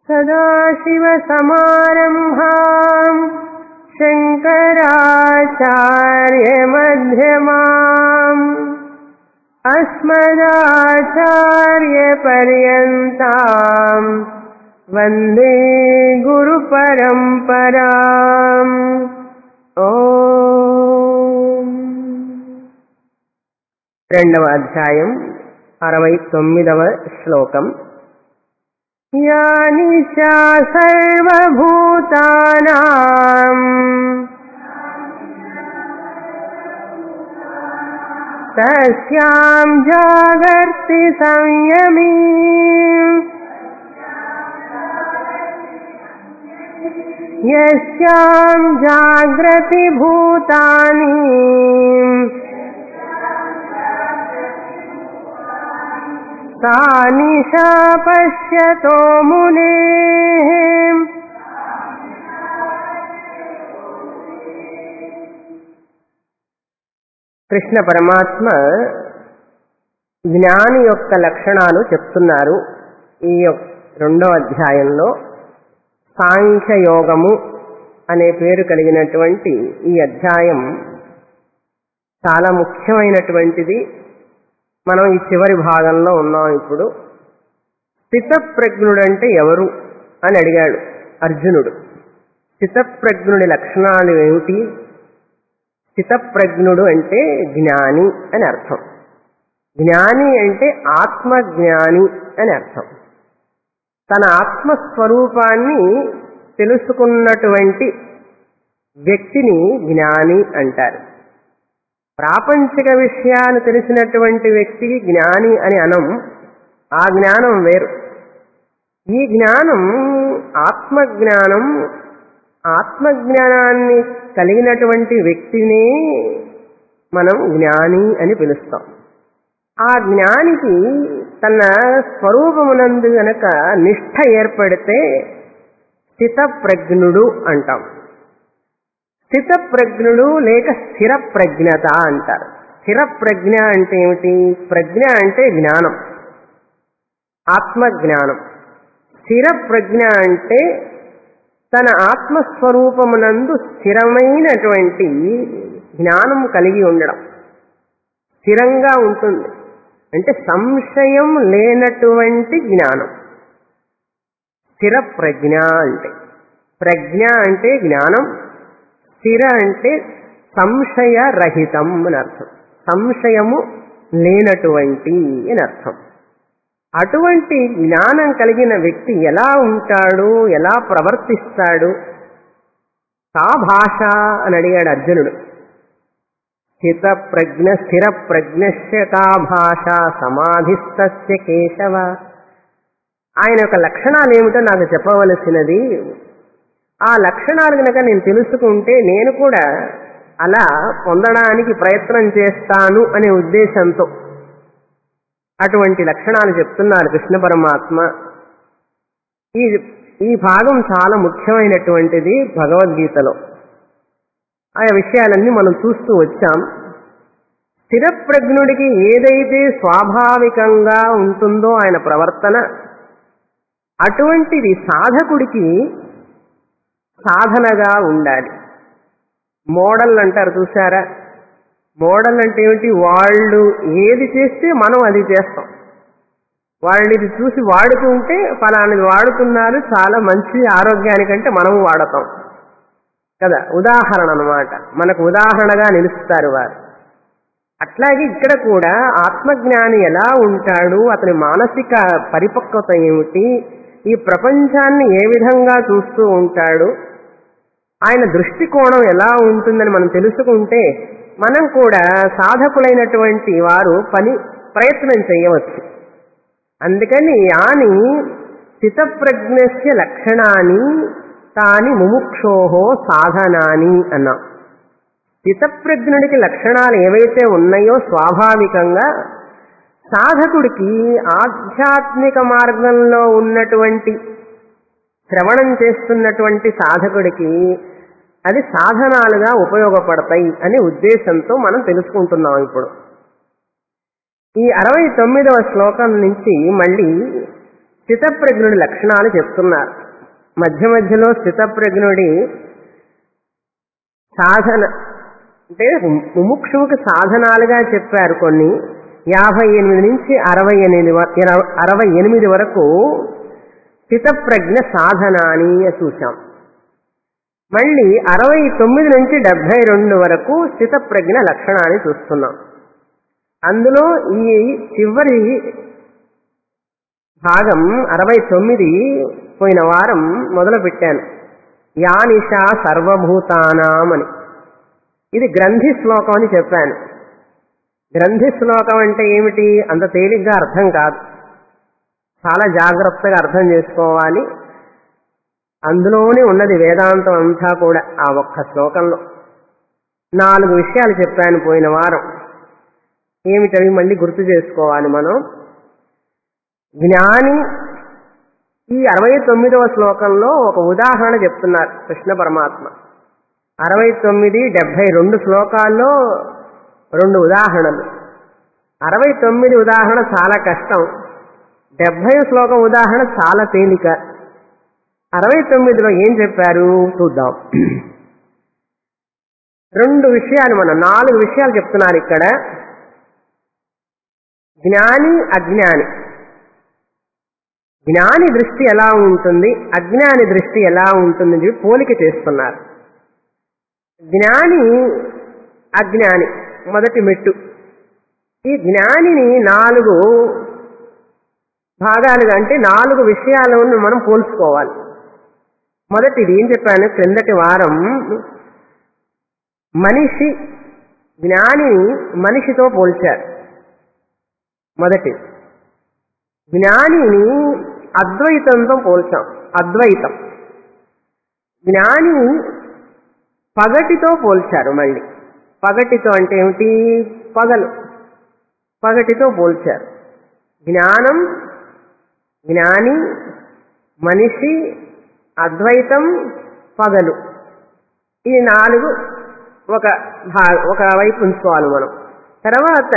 सदाशिवसमारम्भाम् शङ्कराचार्यमध्यमाम् अस्मदाचार्यपर्यन्ताम् वन्दे गुरुपरम्पराम् ఓ రెండవ అధ్యాయం అరవై తొమ్మిదవ శ్లోకం యాని చ సర్వభూతానాం తస్యాం జాగర్తి సంయమీ यस्यां जाग्रति भूतानि सा निशा पश्यतो मुनेः కృష్ణ పరమాత్మ జ్ఞాని యొక్క లక్షణాలు చెప్తున్నారు ఈ యొక్క రెండో అధ్యాయంలో సాంఖ్యయోగము అనే పేరు కలిగినటువంటి ఈ అధ్యాయం చాలా ముఖ్యమైనటువంటిది మనం ఈ చివరి భాగంలో ఉన్నాం ఇప్పుడు స్థితప్రజ్ఞుడంటే ఎవరు అని అడిగాడు అర్జునుడు స్థితప్రజ్ఞుడి లక్షణాలు ఏమిటి స్థితప్రజ్ఞుడు అంటే జ్ఞాని అని అర్థం జ్ఞాని అంటే ఆత్మజ్ఞాని అని అర్థం తన ఆత్మస్వరూపాన్ని తెలుసుకున్నటువంటి వ్యక్తిని జ్ఞాని అంటారు ప్రాపంచిక విషయాలు తెలిసినటువంటి వ్యక్తికి జ్ఞాని అని అనం ఆ జ్ఞానం వేరు ఈ జ్ఞానం ఆత్మజ్ఞానం ఆత్మజ్ఞానాన్ని కలిగినటువంటి వ్యక్తినే మనం జ్ఞాని అని పిలుస్తాం ఆ జ్ఞానికి తన స్వరూపమునందు గనక నిష్ఠ ఏర్పడితే స్థితప్రజ్ఞుడు అంటాం స్థితప్రజ్ఞుడు లేక స్థిర ప్రజ్ఞత అంటారు స్థిర ప్రజ్ఞ అంటే ఏమిటి ప్రజ్ఞ అంటే జ్ఞానం ఆత్మజ్ఞానం స్థిర ప్రజ్ఞ అంటే తన ఆత్మస్వరూపమునందు స్థిరమైనటువంటి జ్ఞానం కలిగి ఉండడం స్థిరంగా ఉంటుంది అంటే సంశయం లేనటువంటి జ్ఞానం స్థిర ప్రజ్ఞ అంటే ప్రజ్ఞ అంటే జ్ఞానం స్థిర అంటే సంశయరహితం అని అర్థం సంశయము లేనటువంటి అని అర్థం అటువంటి జ్ఞానం కలిగిన వ్యక్తి ఎలా ఉంటాడు ఎలా ప్రవర్తిస్తాడు కా భాష అని అడిగాడు అర్జునుడు స్థిత ప్రజ్ఞ స్థిర ప్రజ్ఞస్య కా భాష సమాధిస్తస్య కేశవ ఆయన యొక్క లక్షణాలు ఏమిటో నాకు చెప్పవలసినది ఆ లక్షణాలు కనుక నేను తెలుసుకుంటే నేను కూడా అలా పొందడానికి ప్రయత్నం చేస్తాను అనే ఉద్దేశంతో అటువంటి లక్షణాలు చెప్తున్నారు కృష్ణ పరమాత్మ ఈ ఈ భాగం చాలా ముఖ్యమైనటువంటిది భగవద్గీతలో ఆ విషయాలన్నీ మనం చూస్తూ వచ్చాం స్థిరప్రజ్ఞుడికి ఏదైతే స్వాభావికంగా ఉంటుందో ఆయన ప్రవర్తన అటువంటిది సాధకుడికి సాధనగా ఉండాలి మోడల్ అంటారు చూసారా మోడల్ అంటే ఏమిటి వాళ్ళు ఏది చేస్తే మనం అది చేస్తాం వాళ్ళు ఇది చూసి వాడుతూ ఉంటే ఫలానిది వాడుతున్నారు చాలా మంచి ఆరోగ్యానికంటే మనము వాడతాం కదా ఉదాహరణ అనమాట మనకు ఉదాహరణగా నిలుస్తారు వారు అట్లాగే ఇక్కడ కూడా ఆత్మజ్ఞాని ఎలా ఉంటాడు అతని మానసిక పరిపక్వత ఏమిటి ఈ ప్రపంచాన్ని ఏ విధంగా చూస్తూ ఉంటాడు ఆయన దృష్టికోణం ఎలా ఉంటుందని మనం తెలుసుకుంటే మనం కూడా సాధకులైనటువంటి వారు పని ప్రయత్నం చేయవచ్చు అందుకని యాని స్థితప్రజ్ఞస్య లక్షణాన్ని తాని ముముక్షోహో సాధనాని అన్నాం స్థితప్రజ్ఞుడికి లక్షణాలు ఏవైతే ఉన్నాయో స్వాభావికంగా సాధకుడికి ఆధ్యాత్మిక మార్గంలో ఉన్నటువంటి శ్రవణం చేస్తున్నటువంటి సాధకుడికి అది సాధనాలుగా ఉపయోగపడతాయి అనే ఉద్దేశంతో మనం తెలుసుకుంటున్నాం ఇప్పుడు ఈ అరవై తొమ్మిదవ శ్లోకం నుంచి మళ్ళీ స్థితప్రజ్ఞుడి లక్షణాలు చెప్తున్నారు మధ్య మధ్యలో స్థితప్రజ్ఞుడి సాధన అంటే ముముక్షువుకి సాధనాలుగా చెప్పారు కొన్ని యాభై ఎనిమిది నుంచి అరవై ఎనిమిది వ- ఇరవై- అరవై ఎనిమిది వరకు స్థితప్రజ్ఞ సాధన అని చూశాం మళ్ళీ అరవై తొమ్మిది నుంచి డెబ్బై రెండు వరకు స్థితప్రజ్ఞ లక్షణాన్ని చూస్తున్నాం అందులో ఈ చివరి భాగం అరవై తొమ్మిది పోయిన వారం మొదలు పెట్టాను యానిషా సర్వభూతానాం అని ఇది గ్రంథి శ్లోకం అని చెప్పాను గ్రంథి శ్లోకం అంటే ఏమిటి అంత తేలిగ్గా అర్థం కాదు చాలా జాగ్రత్తగా అర్థం చేసుకోవాలి అందులోనే ఉన్నది వేదాంతం అంతా కూడా ఆ ఒక్క శ్లోకంలో నాలుగు విషయాలు చెప్పాను పోయిన వారం ఏమిటవి మళ్ళీ గుర్తు చేసుకోవాలి మనం జ్ఞాని ఈ అరవై తొమ్మిదవ శ్లోకంలో ఒక ఉదాహరణ చెప్తున్నారు కృష్ణ పరమాత్మ అరవై తొమ్మిది డెబ్బై రెండు శ్లోకాల్లో రెండు ఉదాహరణలు అరవై తొమ్మిది ఉదాహరణ చాలా కష్టం డెబ్బై శ్లోకం ఉదాహరణ చాలా తేలిక అరవై తొమ్మిదిలో ఏం చెప్పారు చూద్దాం రెండు విషయాలు మనం నాలుగు విషయాలు చెప్తున్నారు ఇక్కడ జ్ఞాని అజ్ఞాని జ్ఞాని దృష్టి ఎలా ఉంటుంది అజ్ఞాని దృష్టి ఎలా ఉంటుంది అని చెప్పి పోలిక చేస్తున్నారు జ్ఞాని అజ్ఞాని మొదటి మెట్టు ఈ జ్ఞానిని నాలుగు భాగాలుగా అంటే నాలుగు విషయాలను మనం పోల్చుకోవాలి మొదటిది ఏం చెప్పాను క్రిందటి వారం మనిషి జ్ఞానిని మనిషితో పోల్చారు మొదటిది జ్ఞానిని అద్వైతంతో పోల్చాం అద్వైతం జ్ఞాని పగటితో పోల్చారు మళ్ళీ పగటితో అంటే ఏమిటి పగలు పగటితో పోల్చారు జ్ఞానం జ్ఞాని మనిషి అద్వైతం పగలు ఈ నాలుగు ఒక భా ఒక వైపు ఉంచుకోవాలి మనం తర్వాత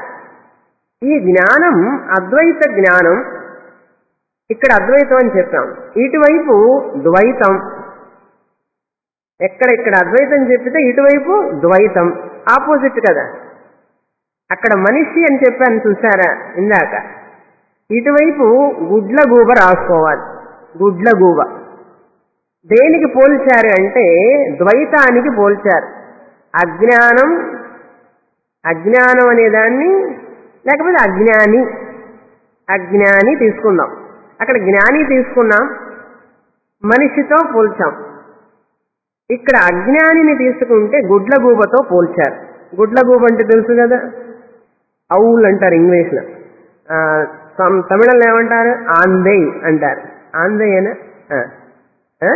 ఈ జ్ఞానం అద్వైత జ్ఞానం ఇక్కడ అద్వైతం అని చెప్పాం ఇటువైపు ద్వైతం ఎక్కడ ఇక్కడ అద్వైతం చెప్పితే ఇటువైపు ద్వైతం ఆపోజిట్ కదా అక్కడ మనిషి అని చెప్పాను చూసారా ఇందాక ఇటువైపు గుడ్ల గూబ రాసుకోవాలి గుడ్ల గూబ దేనికి పోల్చారు అంటే ద్వైతానికి పోల్చారు అజ్ఞానం అజ్ఞానం అనే దాన్ని లేకపోతే అజ్ఞాని అజ్ఞాని తీసుకుందాం అక్కడ జ్ఞాని తీసుకున్నాం మనిషితో పోల్చాం ఇక్కడ అజ్ఞానిని తీసుకుంటే గుడ్లగూబతో పోల్చారు గుడ్లగూబ అంటే తెలుసు కదా అవుల్ అంటారు ఇంగ్లీష్లో ఆ, తం- తమిళంలో ఏమంటారు ఆందే అంటారు ఆందేనా ఆ. ఆ?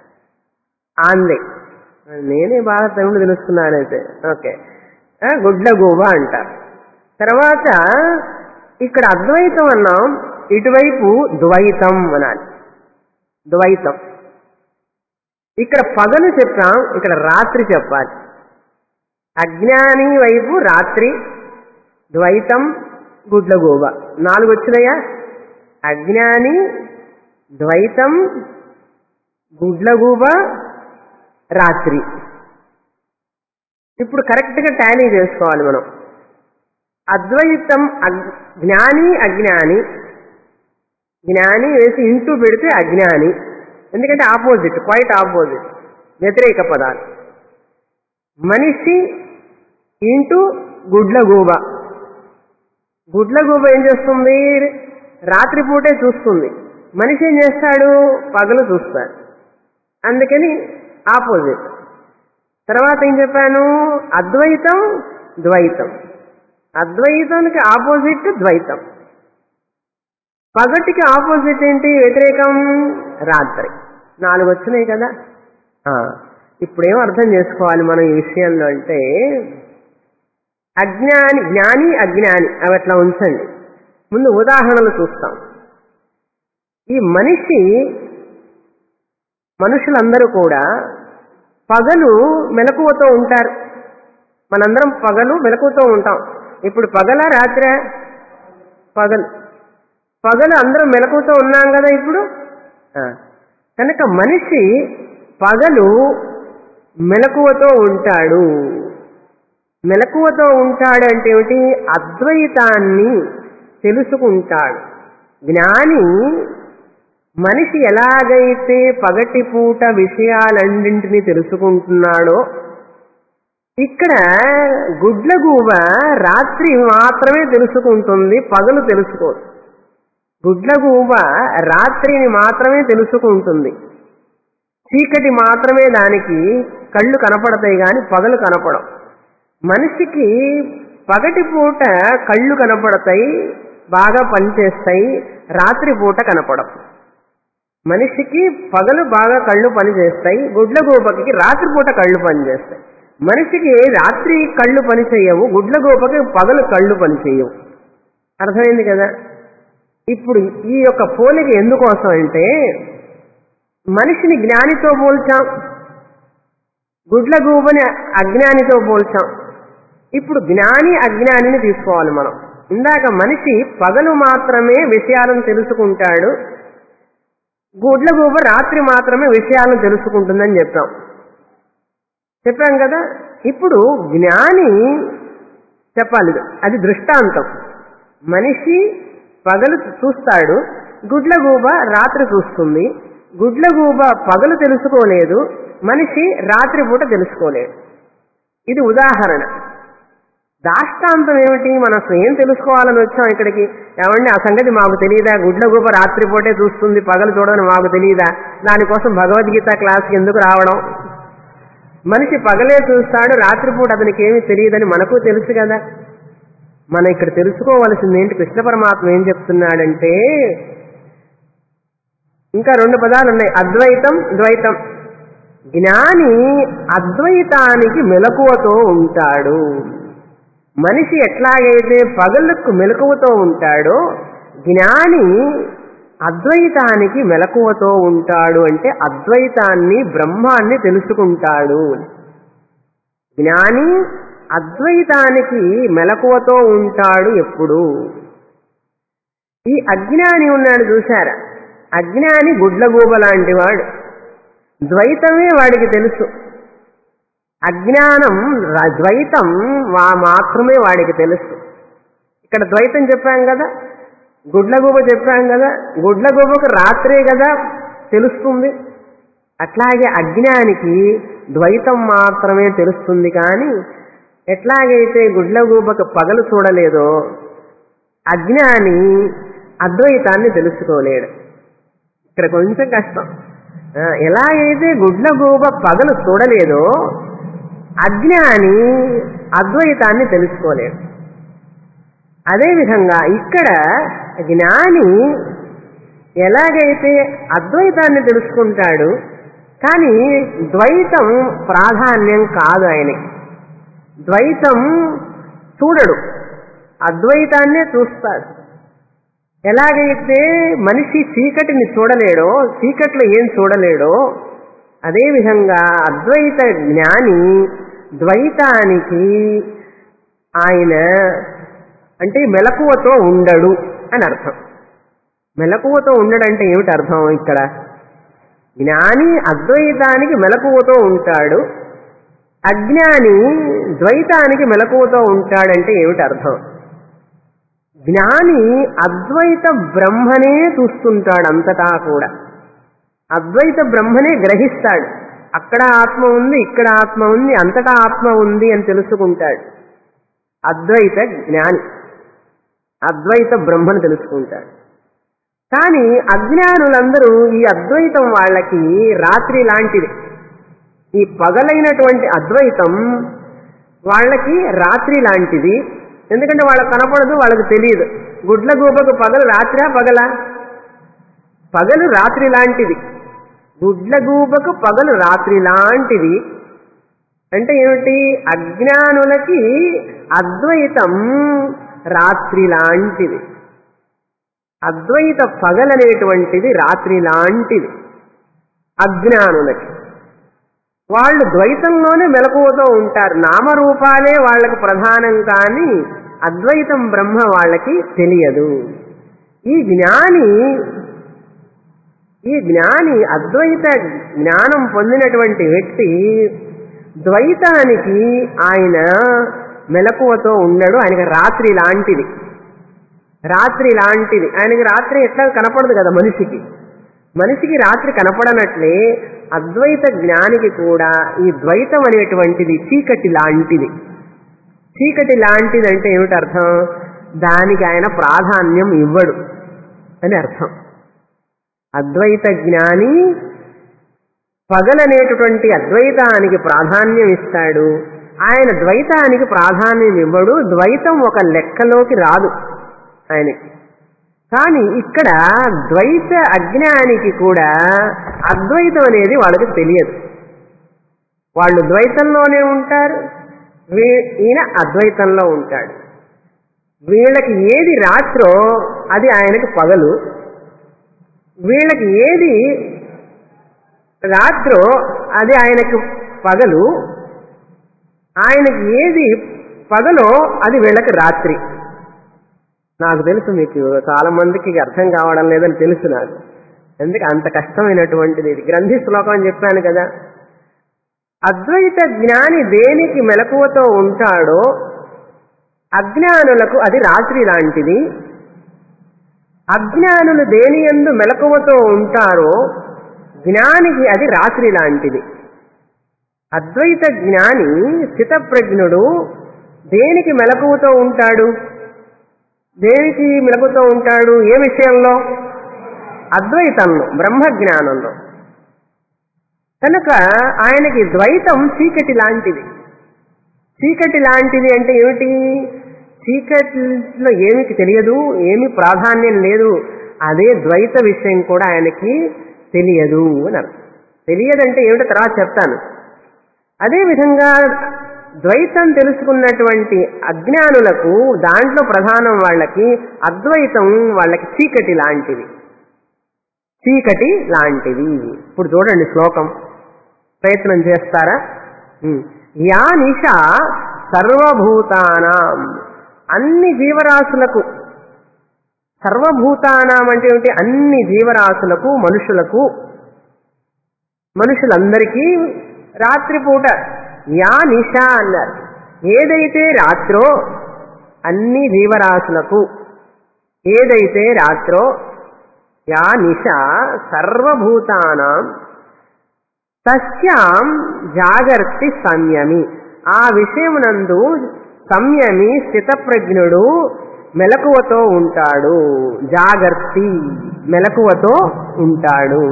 ఆందే నేనే బాగా తమిళ తెలుస్తున్నాను అయితే ఓకే ఆ, గుడ్లగూబ అంటారు తర్వాత ఇక్కడ అద్వైతం అన్నాం ఇటువైపు ద్వైతం అనాలి ద్వైతం ఇక్కడ పగలు చెప్పాం ఇక్కడ రాత్రి చెప్పాలి అజ్ఞాని వైపు రాత్రి ద్వైతం గుడ్లగూబ నాలుగు వచ్చినాయా అజ్ఞాని ద్వైతం గుడ్లగూబ రాత్రి ఇప్పుడు కరెక్ట్గా టాలీ చేసుకోవాలి మనం అద్వైతం అగ్- జ్ఞాని అజ్ఞాని జ్ఞాని వేసి ఇంటూ పెడితే అజ్ఞాని ఎందుకంటే ఆపోజిట్ క్వైట్ ఆపోజిట్ వ్యతిరేక పదాలు మనిషి ఇంటూ గుడ్లగూబ గుడ్లగూబ ఏం చేస్తుంది రాత్రిపూటే చూస్తుంది మనిషి ఏం చేస్తాడు పగలు చూస్తాడు అందుకని ఆపోజిట్ తర్వాత ఏం చెప్పాను అద్వైతం ద్వైతం అద్వైతానికి ఆపోజిట్ ద్వైతం పగటికి ఆపోజిట్ ఏంటి వ్యతిరేకం రాత్రి నాలుగు వచ్చినాయి కదా ఆ, ఇప్పుడేం అర్థం చేసుకోవాలి మనం ఈ విషయంలో అంటే అజ్ఞాని జ్ఞాని అజ్ఞాని అవి అట్లా ఉంచండి ముందు ఉదాహరణలు చూస్తాం ఈ మనిషి మనుషులందరూ కూడా పగలు మెలకువతో ఉంటారు మనందరం పగలు మెలకువతో ఉంటాం ఇప్పుడు పగల రాత్ర పగలు పగలు అందరం మెలకువతో ఉన్నాం కదా ఇప్పుడు ఆ. కనుక మనిషి పగలు మెలకువతో ఉంటాడు మెలకువతో ఉంటాడు అంటే ఏమిటి అద్వైతాన్ని తెలుసుకుంటాడు జ్ఞాని మనిషి ఎలాగైతే పగటిపూట విషయాలన్నింటినీ తెలుసుకుంటున్నాడో ఇక్కడ గుడ్లగూబ రాత్రి మాత్రమే తెలుసుకుంటుంది పగలు తెలుసుకోదు గుడ్లగూబ రాత్రిని మాత్రమే తెలుసుకుంటుంది చీకటి మాత్రమే దానికి కళ్ళు కనపడతాయి గాని పగలు కనపడవు మనిషికి పగటి పూట కళ్ళు కనపడతాయి బాగా పనిచేస్తాయి రాత్రి పూట కనపడవు మనిషికి పగలు బాగా కళ్ళు పనిచేస్తాయి గుడ్లగూబకి రాత్రిపూట కళ్ళు పనిచేస్తాయి మనిషికి రాత్రి కళ్ళు పని చేయవు గుడ్లగూబకి పగలు కళ్ళు పని చేయవు అర్థమైంది కదా ఇప్పుడు ఈ యొక్క పోలిక ఎందుకోసం అంటే మనిషిని జ్ఞానితో పోల్చాం గుడ్లగూబని అజ్ఞానితో పోల్చాం ఇప్పుడు జ్ఞాని అజ్ఞానిని తీసుకోవాలి మనం ఇందాక మనిషి పగలు మాత్రమే విషయాలను తెలుసుకుంటాడు గుడ్లగూబ రాత్రి మాత్రమే విషయాలను తెలుసుకుంటుందని చెప్పాం చెప్పాం కదా ఇప్పుడు జ్ఞాని చెప్పాలి ఇది. అది దృష్టాంతం మనిషి పగలు చూస్తాడు గుడ్లగూబ రాత్రి చూస్తుంది గుడ్లగూబ పగలు తెలుసుకోలేదు మనిషి రాత్రిపూట తెలుసుకోలేడు ఇది ఉదాహరణ దాష్టాంతం ఏమిటి మనం అసలు ఏం తెలుసుకోవాలని వచ్చాం ఇక్కడికి ఏమండి ఆ సంగతి మాకు తెలియదా గుడ్లగూబ రాత్రిపూటే చూస్తుంది పగలు చూడని మాకు తెలియదా దానికోసం భగవద్గీత క్లాస్కి ఎందుకు రావడం మనిషి పగలే చూస్తాడు రాత్రిపూట అతనికి ఏమీ తెలియదని మనకు తెలుసు కదా మనం ఇక్కడ తెలుసుకోవలసింది ఏంటి కృష్ణ పరమాత్మ ఏం చెప్తున్నాడంటే ఇంకా రెండు పదాలు ఉన్నాయి అద్వైతం ద్వైతం జ్ఞాని అద్వైతానికి మెలకువతో ఉంటాడు మనిషి ఎట్లాగైతే పగలకు మెలకువతో ఉంటాడో జ్ఞాని అద్వైతానికి మెలకువతో ఉంటాడు అంటే అద్వైతాన్ని బ్రహ్మాన్ని తెలుసుకుంటాడు జ్ఞాని అద్వైతానికి మెలకువతో ఉంటాడు ఎప్పుడు ఈ అజ్ఞాని ఉన్నాడు చూశారా అజ్ఞాని గుడ్లగూబ లాంటి వాడు ద్వైతమే వాడికి తెలుసు అజ్ఞానం ర- ద్వైతం వా మాత్రమే వాడికి తెలుసు ఇక్కడ ద్వైతం చెప్పాం కదా గుడ్లగూబ చెప్పాం కదా గుడ్లగూబకు రాత్రే కదా తెలుస్తుంది అట్లాగే అజ్ఞానికి ద్వైతం మాత్రమే తెలుస్తుంది కానీ ఎట్లాగైతే గుడ్లగూబకు పగలు చూడలేదో అజ్ఞాని అద్వైతాన్ని తెలుసుకోలేడు ఇక్కడ కొంచెం కష్టం ఆ, ఎలాగైతే గుడ్లగూబ పగలు చూడలేదో అజ్ఞాని అద్వైతాన్ని తెలుసుకోలేడు అదేవిధంగా ఇక్కడ జ్ఞాని ఎలాగైతే అద్వైతాన్ని తెలుసుకుంటాడు కానీ ద్వైతం ప్రాధాన్యం కాదు ఆయనకి ద్వైతం చూడడు అద్వైతాన్నే చూస్తాడు ఎలాగైతే మనిషి చీకటిని చూడలేడో చీకట్లో ఏం చూడలేడో అదేవిధంగా అద్వైత జ్ఞాని ద్వైతానికి ఆయన అంటే మెలకువతో ఉండడు అని అర్థం మెలకువతో ఉండడంటే ఏమిటి అర్థం ఇక్కడ జ్ఞాని అద్వైతానికి మెలకువతో ఉంటాడు అజ్ఞాని ద్వైతానికి మెలకువతో ఉంటాడంటే ఏమిటి అర్థం జ్ఞాని అద్వైత బ్రహ్మనే చూస్తుంటాడు అంతటా కూడా అద్వైత బ్రహ్మనే గ్రహిస్తాడు అక్కడ ఆత్మ ఉంది ఇక్కడ ఆత్మ ఉంది అంతటా ఆత్మ ఉంది అని తెలుసుకుంటాడు అద్వైత జ్ఞాని అద్వైత బ్రహ్మను తెలుసుకుంటాడు కానీ అజ్ఞానులందరూ ఈ అద్వైతం వాళ్ళకి రాత్రి లాంటిది ఈ పగలైనటువంటి అద్వైతం వాళ్ళకి రాత్రి లాంటిది ఎందుకంటే వాళ్ళకి కనపడదు వాళ్ళకి తెలియదు గుడ్ల గూబకు పగలు రాత్రా పగలా పగలు రాత్రి లాంటిది గుడ్ల గూబకు పగలు రాత్రి లాంటిది అంటే ఏమిటి అజ్ఞానులకి అద్వైతం రాత్రి లాంటిది అద్వైత పగలనేటువంటిది రాత్రి లాంటిది అజ్ఞానులకి వాళ్ళు ద్వైతంలోనే మెలకువతో ఉంటారు నామరూపాలే వాళ్ళకి ప్రధానం కానీ అద్వైతం బ్రహ్మ వాళ్ళకి తెలియదు ఈ జ్ఞాని ఈ జ్ఞాని అద్వైత జ్ఞానం పొందినటువంటి వ్యక్తి ద్వైతానికి ఆయన మెలకువతో ఉండడు ఆయనకి రాత్రి లాంటిది రాత్రి లాంటిది ఆయనకి రాత్రి ఎట్లా కనపడదు కదా మనిషికి మనిషికి రాత్రి కనపడనట్లే అద్వైత జ్ఞానికి కూడా ఈ ద్వైతం అనేటువంటిది చీకటి లాంటిది చీకటి లాంటిది అంటే ఏమిటి అర్థం దానికి ఆయన ప్రాధాన్యం ఇవ్వడు అని అర్థం అద్వైత జ్ఞాని పగలనేటటువంటి అద్వైతానికి ప్రాధాన్యం ఇస్తాడు ఆయన ద్వైతానికి ప్రాధాన్యం ఇవ్వడు ద్వైతం ఒక లెక్కలోకి రాదు ఆయనకి కానీ ఇక్కడ ద్వైత అజ్ఞానికి కూడా అద్వైతం అనేది వాళ్ళకి తెలియదు వాళ్ళు ద్వైతంలోనే ఉంటారు వీ- ఈయన అద్వైతంలో ఉంటాడు వీళ్ళకి ఏది రాత్రో అది ఆయనకి పగలు వీళ్ళకి ఏది రాత్రో అది ఆయనకు పగలు ఆయనకి ఏది పగలో అది వీళ్ళకి రాత్రి నాకు తెలుసు మీకు చాలా మందికి అర్థం కావడం లేదని తెలుసు నాకు ఎందుకు అంత కష్టమైనటువంటిది ఇది గ్రంథి శ్లోకం అని చెప్పాను కదా అద్వైత జ్ఞాని దేనికి మెలకువతో ఉంటాడో అజ్ఞానులకు అది రాత్రి లాంటిది అజ్ఞానులు దేని ఎందు మెలకువతో ఉంటారో జ్ఞానికి అది రాత్రి లాంటిది అద్వైత జ్ఞాని స్థితప్రజ్ఞుడు దేనికి మెలకువతో ఉంటాడు దేనికి మెలకుతో ఉంటాడు ఏ విషయంలో అద్వైతంలో బ్రహ్మజ్ఞానంలో కనుక ఆయనకి ద్వైతం చీకటి లాంటిది చీకటి లాంటిది అంటే ఏమిటి చీకటిలో ఏమికి తెలియదు ఏమి ప్రాధాన్యం లేదు అదే ద్వైత విషయం కూడా ఆయనకి తెలియదు అని అర్థం తెలియదంటే ఏమిటో తర్వాత చెప్తాను అదే విధంగా ద్వైతం తెలుసుకున్నటువంటి అజ్ఞానులకు దాంట్లో ప్రధానం వాళ్ళకి అద్వైతం వాళ్ళకి చీకటి లాంటిది చీకటి లాంటిది ఇప్పుడు చూడండి శ్లోకం ప్రయత్నం చేస్తారా ఉమ్. యా నిష సర్వభూతానాం అన్ని జీవరాశులకు సర్వభూతానాం అంటే ఏమిటి అన్ని జీవరాశులకు మనుషులకు మనుషులందరికీ రాత్రిపూట యా నిష అన్నారు ఏదైతే రాత్రో అన్ని జీవరాశులకు ఏదైతే రాత్రో యా నిష సర్వభూతానాం తస్యాం జాగర్తి సంయమి ఆ విషయమునందు సంయమి స్థితప్రజ్ఞుడు మెలకువతో ఉంటాడు జాగర్తి మెలకువతో ఉంటాడు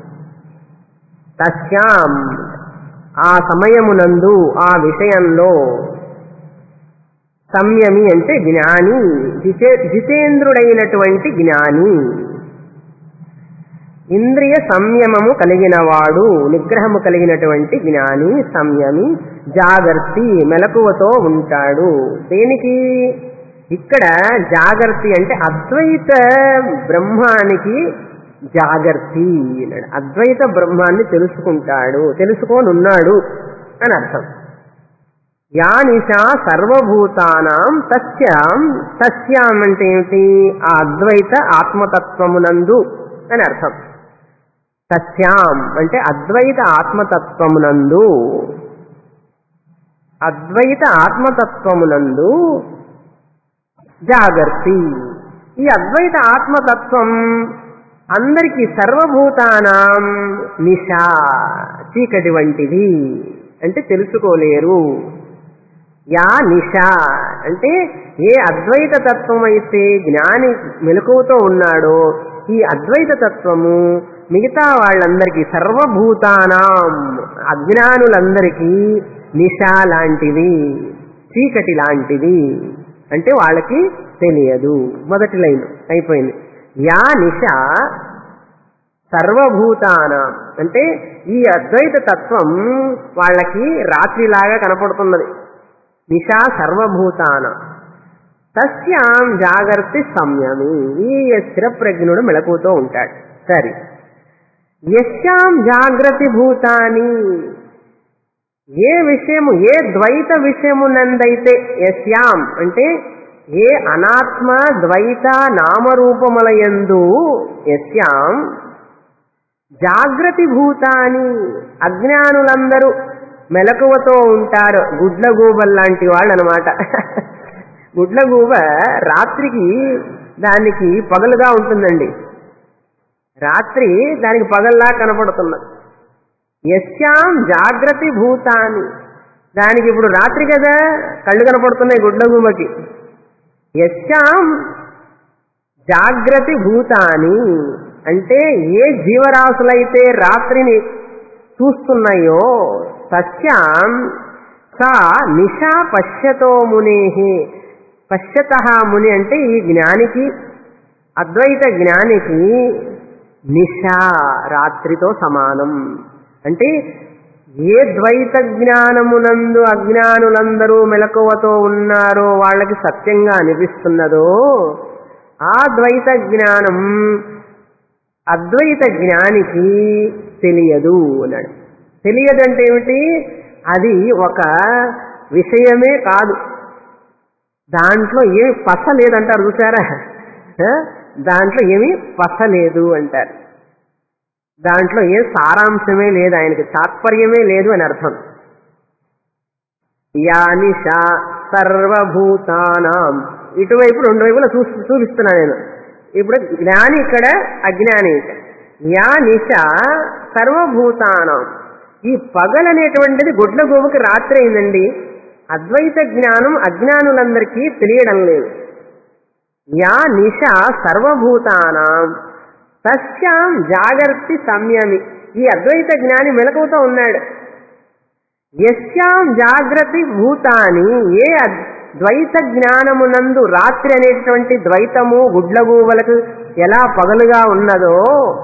తస్యాం ఆ సమయమునందు ఆ విషయంలో సంయమి అంటే జ్ఞాని జితే జితేంద్రుడైనటువంటి జ్ఞాని ఇంద్రియ సంయమము కలిగినవాడు నిగ్రహము కలిగినటువంటి జ్ఞాని సంయమి జాగర్తి మెలకువతో ఉంటాడు దేనికి ఇక్కడ జాగర్తి అంటే అద్వైత బ్రహ్మానికి జాగర్తి అన్నాడు అద్వైత బ్రహ్మాన్ని తెలుసుకుంటాడు తెలుసుకోనున్నాడు అని అర్థం యా నిశా సర్వభూతానాం తస్యాం తస్యాం అంటే ఏమిటి ఆ అద్వైత ఆత్మతత్వమునందు అని అర్థం తస్యాం అంటే అద్వైత ఆత్మతత్వమునందు అద్వైత ఆత్మతత్వమునందు జాగర్తి ఈ అద్వైత ఆత్మతత్వం అందరికీ సర్వభూతానాం నిషా చీకటి వంటిది అంటే తెలుసుకోలేరు యా నిషా అంటే ఏ అద్వైత తత్వం అయితే జ్ఞాని మెలకువతో ఉన్నాడో ఈ అద్వైత తత్వము మిగతా వాళ్ళందరికీ సర్వభూతానాం అజ్ఞానులందరికీ నిషా లాంటిది చీకటి లాంటిది అంటే వాళ్ళకి తెలియదు మొదటి లైన్ అయిపోయింది యా నిష సర్వభూతాన అంటే ఈ అద్వైత తత్వం వాళ్ళకి రాత్రిలాగా కనపడుతున్నది నిషా సర్వభూతాన తస్యాం జాగర్తి సంయమి ఈ స్థిరప్రజ్ఞుడు మెలకుతో ఉంటాడు సరే యశ్యాం జాగ్రత్త భూతాని ఏ విషయము ఏ ద్వైత విషయమునందైతే యశ్యాం అంటే ఏ అనాత్మ ద్వైత నామరూపములయందు యస్యాం జాగ్రత్త భూతాని అజ్ఞానులందరూ మెలకువతో ఉంటారు గుడ్లగూబల్ లాంటి వాళ్ళు అనమాట గుడ్లగూబ రాత్రికి దానికి పగలుగా ఉంటుందండి రాత్రి దానికి పగల్లా కనపడుతున్నది యస్యాం జాగ్రత్త భూతాని దానికి ఇప్పుడు రాత్రి కదా కళ్ళు కనపడుతున్నాయి గుడ్లగూబకి యస్యాం జాగ్రత్త భూతాని అంటే ఏ జీవరాశులైతే రాత్రిని చూస్తున్నాయో తస్యాం సా నిషా పశ్యతో మునేహి పశ్యత ముని అంటే ఈ జ్ఞానికి అద్వైత జ్ఞానికి నిషా రాత్రితో సమానం అంటే ఏ ద్వైత జ్ఞానమునందు అజ్ఞానులందరూ మెలకువతో ఉన్నారో వాళ్ళకి సత్యంగా అనిపిస్తున్నదో ఆ ద్వైత జ్ఞానం అద్వైత జ్ఞానికి తెలియదు అన్నాడు తెలియదంటే ఏమిటి అది ఒక విషయమే కాదు దాంట్లో ఏమి పస లేదంటారు చూసారా ఆ? దాంట్లో ఏమి పస లేదు అంటారు దాంట్లో ఏ సారాంశమే లేదు ఆయనకి తాత్పర్యమే లేదు అని అర్థం యానిష సర్వభూతానాం ఇటువైపు రెండు వైపులా చూ చూపిస్తున్నా నేను ఇప్పుడు జ్ఞాని ఇక్కడ అజ్ఞాని ఇక్కడ యా నిష సర్వభూతానం ఈ పగలనేటువంటిది గుడ్ల గోవుకి రాత్రి అయిందండి అద్వైత జ్ఞానం అజ్ఞానులందరికీ తెలియడం లేదు యా నిష సర్వభూతానాం తస్యాం జాగర్తి సంయమి ఈ అద్వైత జ్ఞాని మెలకువతో ఉన్నాడు యస్యాం జాగ్రత్త భూతాని ఏ అద్- ద్వైత జ్ఞానమునందు రాత్రి అనేటువంటి ద్వైతము గుడ్లగూవలకు ఎలా పగలుగా ఉన్నదో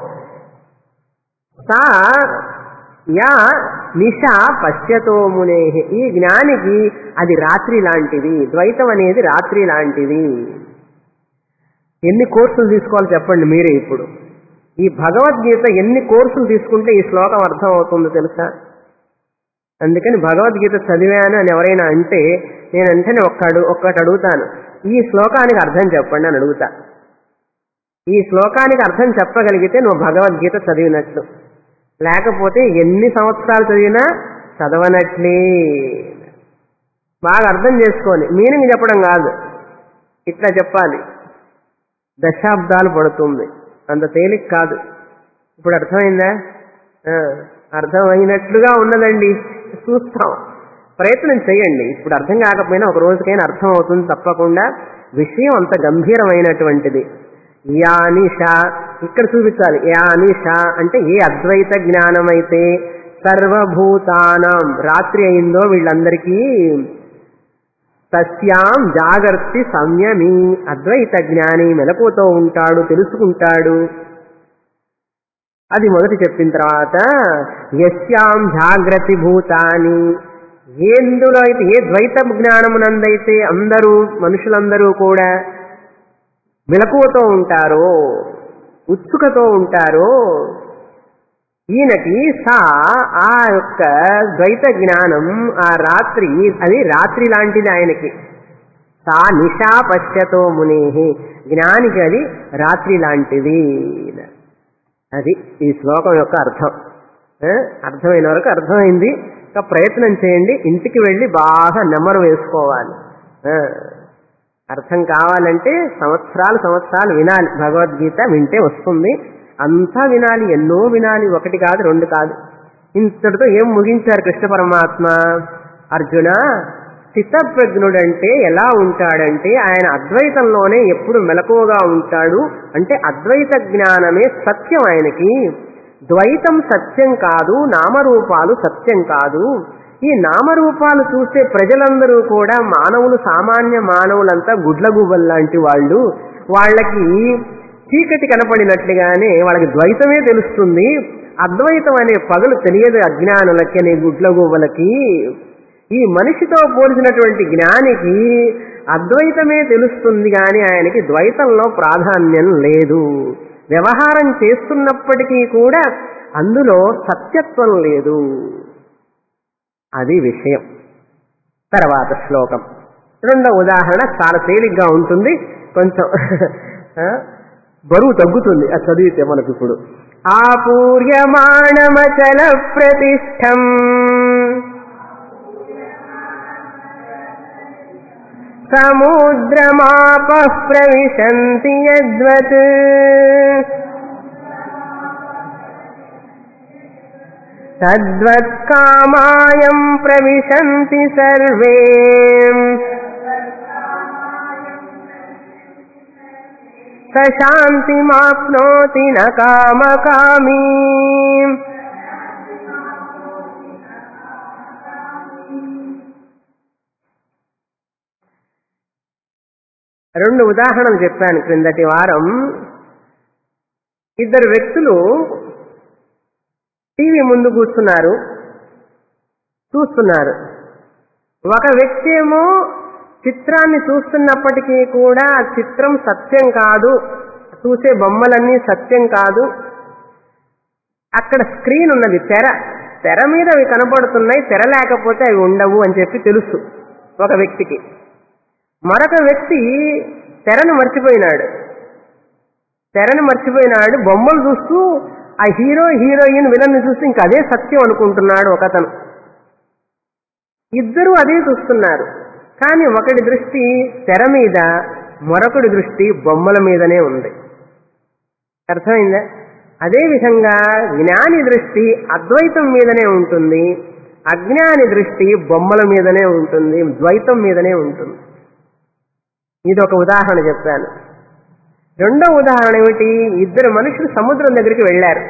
సా యా నిష పశ్యతో మునే ఈ జ్ఞానికి అది రాత్రి లాంటిది ద్వైతం అనేది రాత్రి లాంటిది ఎన్ని కోర్సులు తీసుకోవాలి చెప్పండి మీరే ఇప్పుడు ఈ భగవద్గీత ఎన్ని కోర్సులు తీసుకుంటే ఈ శ్లోకం అర్థం అవుతుందో తెలుసా అందుకని భగవద్గీత చదివాను అని ఎవరైనా అంటే నేను వెంటనే ఒక్కడు ఒక్కటి అడుగుతాను ఈ శ్లోకానికి అర్థం చెప్పండి అని అడుగుతా ఈ శ్లోకానికి అర్థం చెప్పగలిగితే నువ్వు భగవద్గీత చదివినట్లు లేకపోతే ఎన్ని సంవత్సరాలు చదివినా చదవనట్లే బాగా అర్థం చేసుకొని మీనింగ్ చెప్పడం కాదు ఇట్లా చెప్పాలి దశాబ్దాలు పడుతుంది అంత తేలిక కాదు ఇప్పుడు అర్థమైందా ఆ, అర్థమైనట్లుగా ఉన్నదండి చూస్తాం ప్రయత్నం చేయండి ఇప్పుడు అర్థం కాకపోయినా ఒక రోజుకైనా అర్థం అవుతుంది తప్పకుండా విషయం అంత గంభీరమైనటువంటిది యానిష ఇక్కడ చూపించాలి యానిష అంటే ఏ అద్వైత జ్ఞానమైతే సర్వభూతానం రాత్రి అయిందో వీళ్ళందరికీ తస్యాం జాగర్తి సంయమి అద్వైత జ్ఞాని మెలకువతో ఉంటాడు తెలుసుకుంటాడు అది మొదటి చెప్పిన తర్వాత యస్యాం జాగ్రత్త భూతాని ఎందులో అయితే ఏ ద్వైత జ్ఞానమునందైతే అందరూ మనుషులందరూ కూడా మెలకువతో ఉంటారో ఉత్సుకతో ఉంటారో ఈయనకి సా ఆ యొక్క ద్వైత జ్ఞానం ఆ రాత్రి అది రాత్రి లాంటిది ఆయనకి సా నిషా పశ్యతో ముని జ్ఞానికి అది రాత్రి లాంటిది అది ఈ శ్లోకం యొక్క అర్థం ఆ? అర్థమైన వరకు అర్థమైంది ఇంకా ప్రయత్నం చేయండి ఇంటికి వెళ్ళి బాగా నెమరు వేసుకోవాలి ఆ. అర్థం కావాలంటే సంవత్సరాలు సంవత్సరాలు వినాలి భగవద్గీత వింటే వస్తుంది అంతా వినాలి ఎన్నో వినాలి ఒకటి కాదు రెండు కాదు ఇంతటితో ఏం ముగించారు కృష్ణ పరమాత్మ అర్జున స్థితప్రజ్ఞుడంటే ఎలా ఉంటాడంటే ఆయన అద్వైతంలోనే ఎప్పుడు మెలకువగా ఉంటాడు అంటే అద్వైత జ్ఞానమే సత్యం ఆయనకి ద్వైతం సత్యం కాదు నామరూపాలు సత్యం కాదు ఈ నామరూపాలు చూస్తే ప్రజలందరూ కూడా మానవులు సామాన్య మానవులంతా గుడ్లగూబల్ లాంటి వాళ్ళు వాళ్ళకి చీకటి కనపడినట్లుగానే వాళ్ళకి ద్వైతమే తెలుస్తుంది అద్వైతం అనే పగలు తెలియదు అజ్ఞానులకి అనే గుడ్లగూబలకి ఈ మనిషితో పోల్చినటువంటి జ్ఞానికి అద్వైతమే తెలుస్తుంది కానీ ఆయనకి ద్వైతంలో ప్రాధాన్యం లేదు వ్యవహారం చేస్తున్నప్పటికీ కూడా అందులో సత్యత్వం లేదు అది విషయం తర్వాత శ్లోకం రెండో ఉదాహరణ చాలా తేలిగ్గా ఉంటుంది కొంచెం ఆ, బరువు తగ్గుతుంది అది చదివితే మనకు ఇప్పుడు ఆపూర్యమాణమచల ప్రతిష్టం సముద్రమాప ప్రవిశంతి యద్వత్ తద్వత్కామాయం ప్రవిశంతి సర్వే స శాంతిమాప్నోతి న కామకామీ రెండు ఉదాహరణలు చెప్పాను క్రిందటి వారం ఇద్దరు వ్యక్తులు టీవీ ముందు కూర్చున్నారు చూస్తున్నారు ఒక వ్యక్తి ఏమో చిత్రాన్ని చూస్తున్నప్పటికీ కూడా ఆ చిత్రం సత్యం కాదు చూసే బొమ్మలన్నీ సత్యం కాదు అక్కడ స్క్రీన్ ఉన్నది తెర తెర మీద అవి కనపడుతున్నాయి తెర లేకపోతే అవి ఉండవు అని చెప్పి తెలుసు ఒక వ్యక్తికి మరొక వ్యక్తి తెరను మర్చిపోయినాడు తెరను మర్చిపోయినాడు బొమ్మలు చూస్తూ ఆ హీరో హీరోయిన్ విలన్ని చూస్తూ ఇంకా అదే సత్యం అనుకుంటున్నాడు ఒకతను ఇద్దరూ అదే చూస్తున్నారు కానీ ఒకటి దృష్టి తెర మీద మరొకటి దృష్టి బొమ్మల మీదనే ఉంది అర్థమైందా అదేవిధంగా జ్ఞాని దృష్టి అద్వైతం మీదనే ఉంటుంది అజ్ఞాని దృష్టి బొమ్మల మీదనే ఉంటుంది ద్వైతం మీదనే ఉంటుంది ఇది ఒక ఉదాహరణ చెప్పాను రెండో ఉదాహరణ ఏమిటి ఇద్దరు మనుషులు సముద్రం దగ్గరికి వెళ్ళారు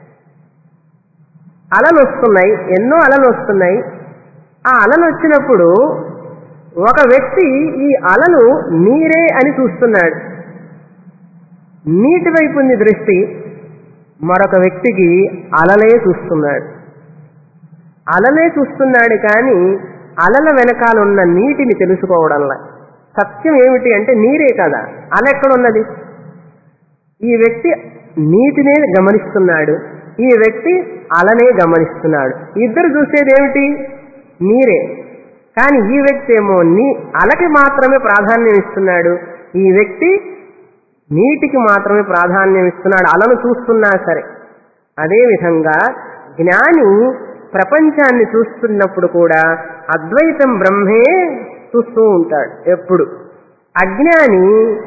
అలలు వస్తున్నాయి ఎన్నో అలలు వస్తున్నాయి ఆ అలలు వచ్చినప్పుడు ఒక వ్యక్తి ఈ అలలు నీరే అని చూస్తున్నాడు నీటి వైపు ఉంది దృష్టి మరొక వ్యక్తికి అలలే చూస్తున్నాడు అలలే చూస్తున్నాడు కానీ అలల వెనకాలన్న నీటిని తెలుసుకోవడంలా సత్యం ఏమిటి అంటే నీరే కదా అల ఎక్కడున్నది ఈ వ్యక్తి నీటినే గమనిస్తున్నాడు ఈ వ్యక్తి అలనే గమనిస్తున్నాడు ఇద్దరు చూసేది ఏమిటి నీరే కానీ ఈ వ్యక్తి ఏమో నీ అలకి మాత్రమే ప్రాధాన్యం ఇస్తున్నాడు ఈ వ్యక్తి నీటికి మాత్రమే ప్రాధాన్యం ఇస్తున్నాడు అలను చూస్తున్నా సరే అదేవిధంగా జ్ఞాని ప్రపంచాన్ని చూస్తున్నప్పుడు కూడా అద్వైతం బ్రహ్మే చూస్తూ ఉంటాడు ఎప్పుడు అజ్ఞాని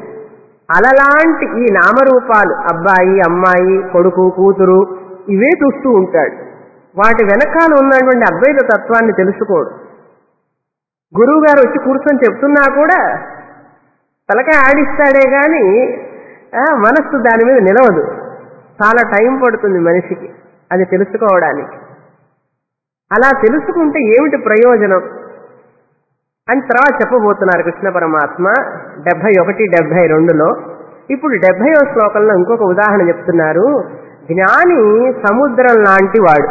అలలాంటి ఈ నామరూపాలు అబ్బాయి అమ్మాయి కొడుకు కూతురు ఇవే చూస్తూ ఉంటాడు వాటి వెనకాల ఉన్నటువంటి అద్వైత తత్వాన్ని తెలుసుకోడు గురువు గారు వచ్చి కూర్చొని చెప్తున్నా కూడా తలకాయ ఆడిస్తాడే గాని ఆ, మనస్సు దాని మీద నిలవదు చాలా టైం పడుతుంది మనిషికి అది తెలుసుకోవడానికి అలా తెలుసుకుంటే ఏమిటి ప్రయోజనం అని తర్వాత చెప్పబోతున్నారు కృష్ణ పరమాత్మ డెబ్బై ఒకటి డెబ్బై రెండులో ఇప్పుడు డెబ్బై శ్లోకంలో ఇంకొక ఉదాహరణ చెప్తున్నారు జ్ఞాని సముద్రం లాంటి వాడు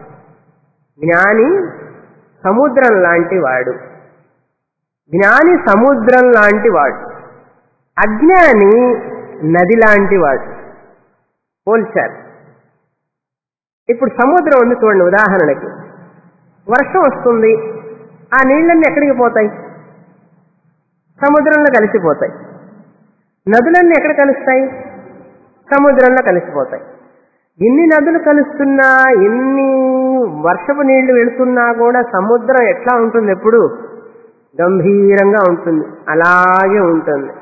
జ్ఞాని సముద్రం లాంటి వాడు జ్ఞాని సముద్రం లాంటి వాడు అజ్ఞాని నది లాంటి వాడు పోల్చారు ఇప్పుడు సముద్రం ఉంది చూడండి ఉదాహరణకి వర్షం వస్తుంది ఆ నీళ్ళన్నీ ఎక్కడికి పోతాయి సముద్రంలో కలిసిపోతాయి నదులన్నీ ఎక్కడ కలుస్తాయి సముద్రంలో కలిసిపోతాయి ఎన్ని నదులు కలుస్తున్నా ఎన్ని వర్షపు నీళ్లు వెళుతున్నా కూడా సముద్రం ఎట్లా ఉంటుంది ఎప్పుడు గంభీరంగా ఉంటుంది అలాగే ఉంటుంది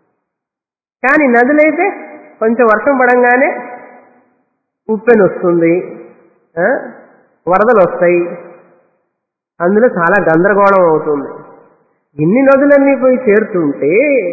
కానీ నదులైతే కొంచెం వర్షం పడంగానే ఉప్పెన వస్తుంది ఆ? వరదలు వస్తాయి అందులో చాలా గందరగోళం అవుతుంది ఇన్ని నదులన్నీ పోయి చేరుతుంటే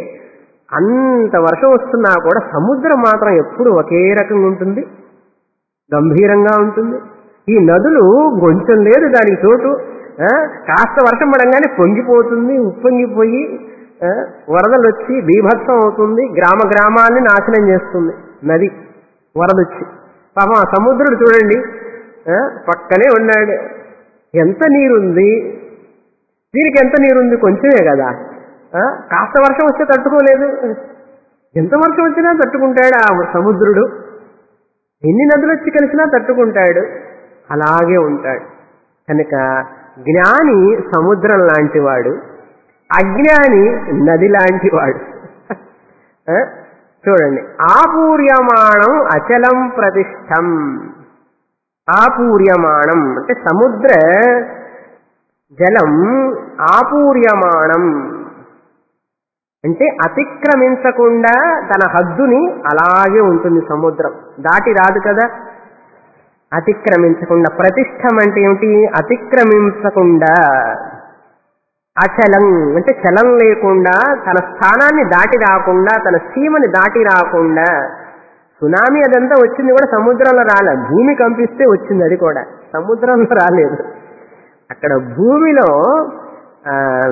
అంత వర్షం వస్తున్నా కూడా సముద్రం మాత్రం ఎప్పుడు ఒకే రకంగా ఉంటుంది గంభీరంగా ఉంటుంది ఈ నదులు కొంచెం లేదు దానికి చోటు ఆ, కాస్త వర్షం పడంగానే పొంగిపోతుంది ఉప్పొంగిపోయి ఆ, వరదలు వచ్చి బీభత్సం అవుతుంది గ్రామ గ్రామాన్ని నాశనం చేస్తుంది నది వరదొచ్చి పాపం ఆ సముద్రుడు చూడండి ఆ, పక్కనే ఉన్నాడు ఎంత నీరుంది దీనికి ఎంత నీరుంది కొంచెమే కదా ఆ, కాస్త వర్షం వస్తే తట్టుకోలేదు ఎంత వర్షం వచ్చినా తట్టుకుంటాడు ఆ సముద్రుడు ఎన్ని నదులు వచ్చి కలిసినా తట్టుకుంటాడు అలాగే ఉంటాడు కనుక జ్ఞాని సముద్రం లాంటి వాడు అజ్ఞాని నది లాంటి వాడు ఆ? చూడండి ఆపూర్యమాణం అచలం ప్రతిష్టం ఆపూర్యమాణం అంటే సముద్ర జలం ఆపూర్యమాణం అంటే అతిక్రమించకుండా తన హద్దుని అలాగే ఉంటుంది సముద్రం దాటి రాదు కదా అతిక్రమించకుండా ప్రతిష్టం అంటే ఏమిటి అతిక్రమించకుండా అచలం అంటే చలం లేకుండా తన స్థానాన్ని దాటి రాకుండా తన సీమని దాటి రాకుండా సునామీ అదంతా వచ్చింది కూడా సముద్రంలో రాలే భూమి కంపిస్తే వచ్చింది అది కూడా సముద్రంలో రాలేదు అక్కడ భూమిలో ఆ,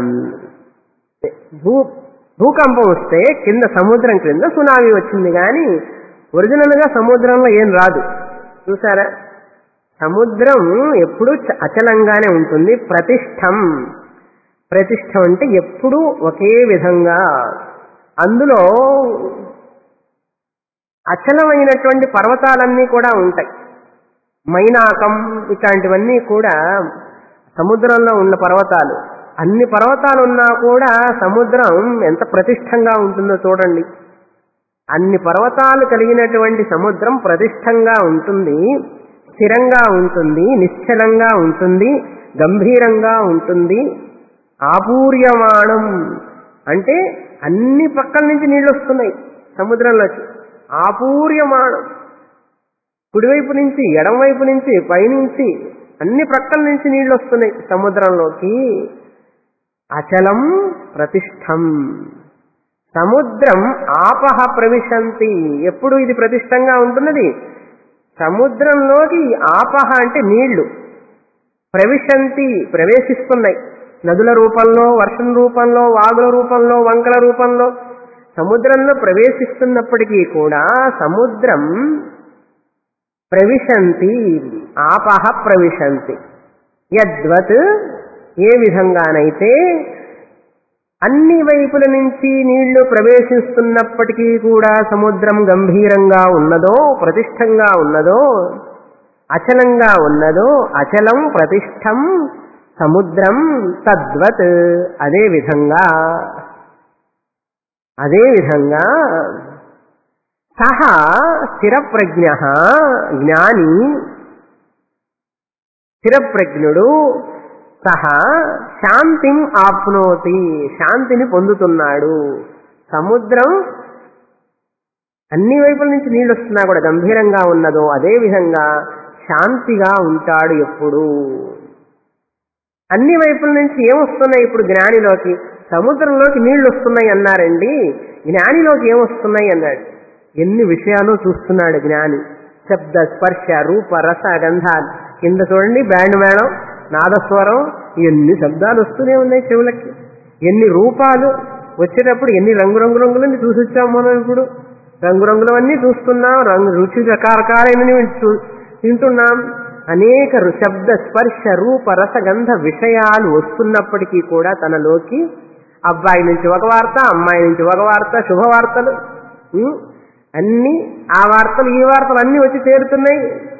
భూ భూకంపం వస్తే కింద సముద్రం క్రింద సునామీ వచ్చింది కానీ ఒరిజినల్ గా సముద్రంలో ఏం రాదు చూసారా సముద్రం ఎప్పుడూ చ- అచలంగానే ఉంటుంది ప్రతిష్టం ప్రతిష్టం అంటే ఎప్పుడూ ఒకే విధంగా అందులో అచలమైనటువంటి పర్వతాలన్నీ కూడా ఉంటాయి మైనాకం ఇట్లాంటివన్నీ కూడా సముద్రంలో ఉన్న పర్వతాలు అన్ని పర్వతాలు ఉన్నా కూడా సముద్రం ఎంత ప్రతిష్టంగా ఉంటుందో చూడండి అన్ని పర్వతాలు కలిగినటువంటి సముద్రం ప్రతిష్టంగా ఉంటుంది స్థిరంగా ఉంటుంది నిశ్చలంగా ఉంటుంది గంభీరంగా ఉంటుంది ఆపూర్యమాణం అంటే అన్ని పక్కల నుంచి నీళ్ళు వస్తున్నాయి సముద్రంలోకి ఆపూర్యమాణం కుడివైపు నుంచి ఎడంవైపు నుంచి పైనుంచి అన్ని ప్రక్కల నుంచి నీళ్లు వస్తున్నాయి సముద్రంలోకి అచలం ప్రతిష్టం సముద్రం ఆపహ ప్రవిశంతి ఎప్పుడు ఇది ప్రతిష్టంగా ఉంటున్నది సముద్రంలోకి ఆపహ అంటే నీళ్లు ప్రవిశంతి ప్రవేశిస్తున్నాయి నదుల రూపంలో వర్షం రూపంలో వాగుల రూపంలో వంకల రూపంలో సముద్రంలో ప్రవేశిస్తున్నప్పటికీ కూడా సముద్రం ప్రవిశంతి ఆపహ ప్రవిశంతి యద్వత్ ఏ విధంగానైతే అన్ని వైపుల నుంచి నీళ్లు ప్రవేశిస్తున్నప్పటికీ కూడా సముద్రం గంభీరంగా ఉన్నదో ప్రతిష్టంగా ఉన్నదో అచలంగా ఉన్నదో అచలం ప్రతిష్టం సముద్రం తద్వత్ అదే విధంగా అదే విధంగా సహ స్థిరప్రజ్ఞ జ్ఞాని స్థిరప్రజ్ఞుడు సహ శాంతిం ఆప్నోతి శాంతిని పొందుతున్నాడు సముద్రం అన్ని వైపుల నుంచి నీళ్ళు వస్తున్నా కూడా గంభీరంగా ఉన్నదో అదే విధంగా శాంతిగా ఉంటాడు ఎప్పుడు అన్ని వైపుల నుంచి ఏమొస్తున్నాయి ఇప్పుడు జ్ఞానిలోకి సముద్రంలోకి నీళ్లు వస్తున్నాయి అన్నారండి జ్ఞానిలోకి ఏమొస్తున్నాయి అన్నాడు ఎన్ని విషయాలు చూస్తున్నాడు జ్ఞాని శబ్ద స్పర్శ రూప రస గంధాలు కింద చూడండి బ్యాండ్ మేళం నాదస్వరం ఎన్ని శబ్దాలు వస్తూనే ఉన్నాయి చెవులకి ఎన్ని రూపాలు వచ్చేటప్పుడు ఎన్ని రంగురంగు రంగులని చూసి వచ్చాం మనం ఇప్పుడు రంగురంగులవన్నీ చూస్తున్నాం రంగు రుచి రకరకాలైనవి చూ- తింటున్నాం అనేక రు- శబ్ద స్పర్శ రూప రసగంధ విషయాలు వస్తున్నప్పటికీ కూడా తనలోకి అబ్బాయి నుంచి ఒక వార్త అమ్మాయి నుంచి ఒక వార్త శుభవార్తలు ఉం? అన్ని ఆ వార్తలు ఈ వార్తలు అన్ని వచ్చి చేరుతున్నాయి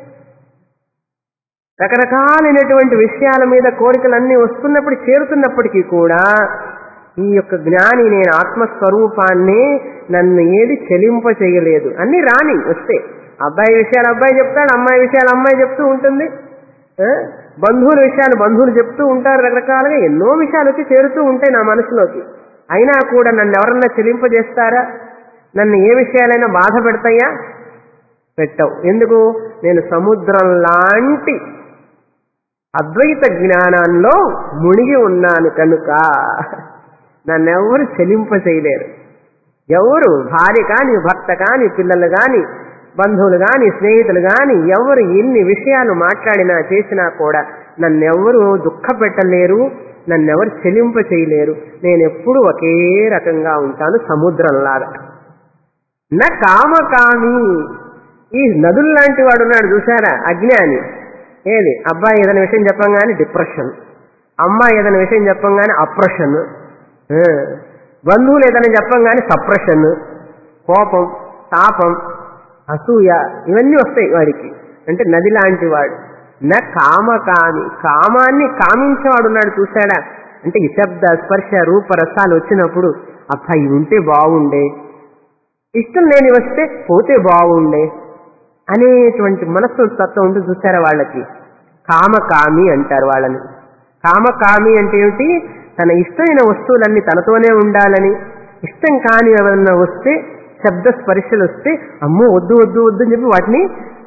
రకరకాలైనటువంటి విషయాల మీద కోరికలన్నీ వస్తున్నప్పుడు చేరుతున్నప్పటికీ కూడా ఈ యొక్క జ్ఞాని నేను ఆత్మస్వరూపాన్ని నన్ను ఏది చెలింప చేయలేదు అన్ని రాని వస్తే అబ్బాయి విషయాలు అబ్బాయి చెప్తాడు అమ్మాయి విషయాలు అమ్మాయి చెప్తూ ఉంటుంది ఆ? బంధువుల విషయాలు బంధువులు చెప్తూ ఉంటారు రకరకాలుగా ఎన్నో విషయాలు వచ్చి చేరుతూ ఉంటాయి నా మనసులోకి అయినా కూడా నన్ను ఎవరన్నా చెలింపజేస్తారా నన్ను ఏ విషయాలైనా బాధ పెడతాయా పెట్టవు ఎందుకు నేను సముద్రం లాంటి అద్వైత జ్ఞానంలో మునిగి ఉన్నాను కనుక నన్నెవరు చెలింప చేయలేరు ఎవరు భార్య కాని భర్త కాని పిల్లలు కాని బంధువులు కాని స్నేహితులు కాని ఎవరు ఎన్ని విషయాలు మాట్లాడినా చేసినా కూడా నన్నెవరు దుఃఖ పెట్టలేరు నన్నెవరు చెలింప చేయలేరు నేను ఎప్పుడు ఒకే రకంగా ఉంటాను సముద్రంలాగా నా కామకామి ఈ నదులు లాంటి వాడు ఉన్నాడు చూసారా అజ్ఞాని ఏది అబ్బాయి ఏదైనా విషయం చెప్పంగానే డిప్రెషన్ అమ్మాయి ఏదైనా విషయం చెప్పంగానే అప్రెషన్ ఆ, బంధువులు ఏదైనా చెప్పంగానే సప్రెషన్ కోపం తాపం అసూయ ఇవన్నీ వస్తాయి వాడికి అంటే నది లాంటి వాడు నా కామకామి కామాన్ని కామించేవాడు ఉన్నాడు చూసాడా అంటే ఈ శబ్ద స్పర్శ రూప రసాలు వచ్చినప్పుడు అబ్బా ఇవి ఉంటే బాగుండే ఇష్టం లేని వస్తే పోతే బాగుండే అనేటువంటి మనస్సు తత్వం ఉంటుంది చూసారా వాళ్ళకి కామకామి అంటారు వాళ్ళని కామకామి అంటే ఏమిటి తన ఇష్టమైన వస్తువులన్నీ తనతోనే ఉండాలని ఇష్టం కాని ఏమన్నా వస్తే శబ్ద స్పర్శలు వస్తే అమ్మో వద్దు వద్దు వద్దు అని చెప్పి వాటిని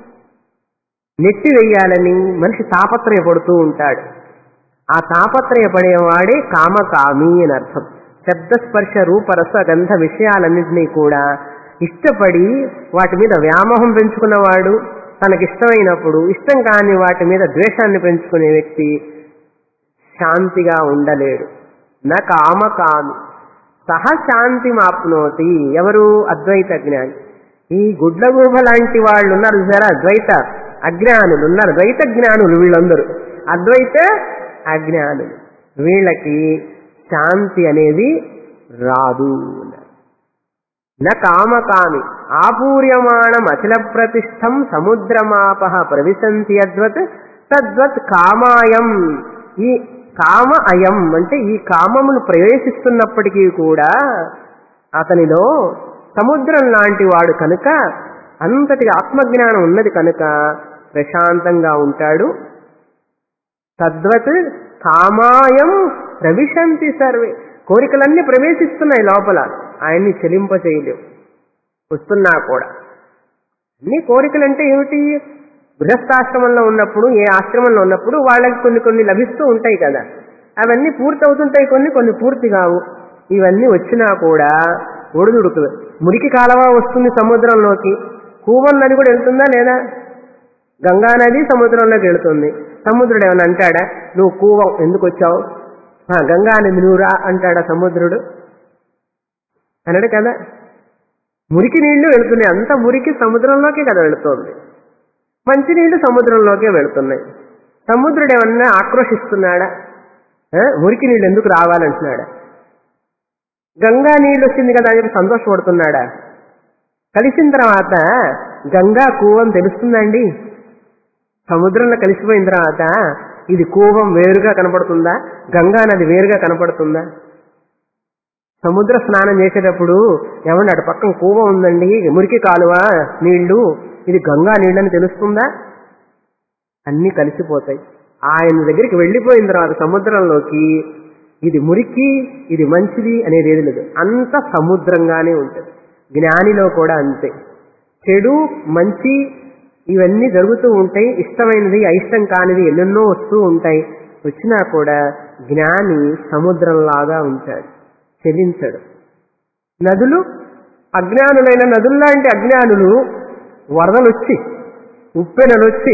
నెట్టి వెయ్యాలని మనిషి తాపత్రయపడుతూ ఉంటాడు ఆ తాపత్రయపడేవాడే కామకామి అని అర్థం శబ్దస్పర్శ రూపరస గంధ విషయాలన్నింటినీ కూడా ఇష్టపడి వాటి మీద వ్యామోహం పెంచుకున్నవాడు తనకిష్టమైనప్పుడు ఇష్టం కాని వాటి మీద ద్వేషాన్ని పెంచుకునే వ్యక్తి శాంతిగా ఉండలేడు నా కామకామి సహ శాంతి మాప్నోతి ఎవరు అద్వైత జ్ఞాని ఈ గుడ్లగూబ లాంటి వాళ్ళు ఉన్నారు చూసారా అద్వైత అజ్ఞానులు ఉన్నారు ద్వైత జ్ఞానులు వీళ్ళందరూ అద్వైత అజ్ఞానులు వీళ్ళకి శాంతి అనేది రాదు న కామకామి ఆపూర్యమాణం అఖిల ప్రతిష్టం సముద్రమాప ప్రవిశంతి అద్వత్ తద్వత్ కామాయం ఈ కామ అయం అంటే ఈ కామమును ప్రవేశిస్తున్నప్పటికీ కూడా అతనిలో సముద్రం లాంటి వాడు కనుక అంతటి ఆత్మజ్ఞానం ఉన్నది కనుక ప్రశాంతంగా ఉంటాడు తద్వత్ కామాయం ప్రవిశంతి సర్వే కోరికలన్నీ ప్రవేశిస్తున్నాయి లోపల ఆయన్ని చెలింప చేయలేవు వస్తున్నా కూడా అన్ని కోరికలంటే ఏమిటి గృహస్థాశ్రమంలో ఉన్నప్పుడు ఏ ఆశ్రమంలో ఉన్నప్పుడు వాళ్ళకి కొన్ని కొన్ని లభిస్తూ ఉంటాయి కదా అవన్నీ పూర్తి అవుతుంటాయి కొన్ని కొన్ని పూర్తి కావు ఇవన్నీ వచ్చినా కూడా ఒడిదుడుకు మురికి కాలవ వస్తుంది సముద్రంలోకి కూవం నది కూడా వెళ్తుందా లేదా గంగా నది సముద్రంలోకి వెళుతుంది సముద్రుడు ఏమైనా అంటాడా నువ్వు కూవం ఎందుకు వచ్చావు "ఆ, గంగా నది నువ్వు రా అంటాడా సముద్రుడు అనడు కదా మురికి నీళ్లు వెళుతున్నాయి అంత మురికి సముద్రంలోకే కదా వెళుతోంది మంచినీళ్లు సముద్రంలోకే వెళుతున్నాయి సముద్రుడు ఏమన్నా ఆక్రోషిస్తున్నాడా ఆ? మురికి నీళ్ళు ఎందుకు రావాలంటున్నాడా గంగా నీళ్ళు వచ్చింది కదా అని చెప్పి సంతోషపడుతున్నాడా కలిసిన తర్వాత గంగా కూవం తెలుస్తుందండి సముద్రంలో కలిసిపోయిన తర్వాత ఇది కూవం వేరుగా కనపడుతుందా గంగా నది వేరుగా కనపడుతుందా సముద్ర స్నానం చేసేటప్పుడు ఏమన్నా అటు పక్కన కూవ ఉందండి మురికి కాలువ నీళ్లు ఇది గంగా నీళ్ళని తెలుస్తుందా అన్నీ కలిసిపోతాయి ఆయన దగ్గరికి వెళ్ళిపోయిన తర్వాత సముద్రంలోకి ఇది మురికి ఇది మంచిది అనేది ఏది లేదు అంత సముద్రంగానే ఉంటుంది జ్ఞానిలో కూడా అంతే చెడు మంచి ఇవన్నీ జరుగుతూ ఉంటాయి ఇష్టమైనది అయిష్టం కానిది ఎన్నెన్నో వస్తూ ఉంటాయి వచ్చినా కూడా జ్ఞాని సముద్రంలాగా ఉంటాడు చెలించడు నదులు అజ్ఞానులైన నదుల్లాంటి అజ్ఞానులు వరదలు వచ్చి ఉప్పెనలు వచ్చి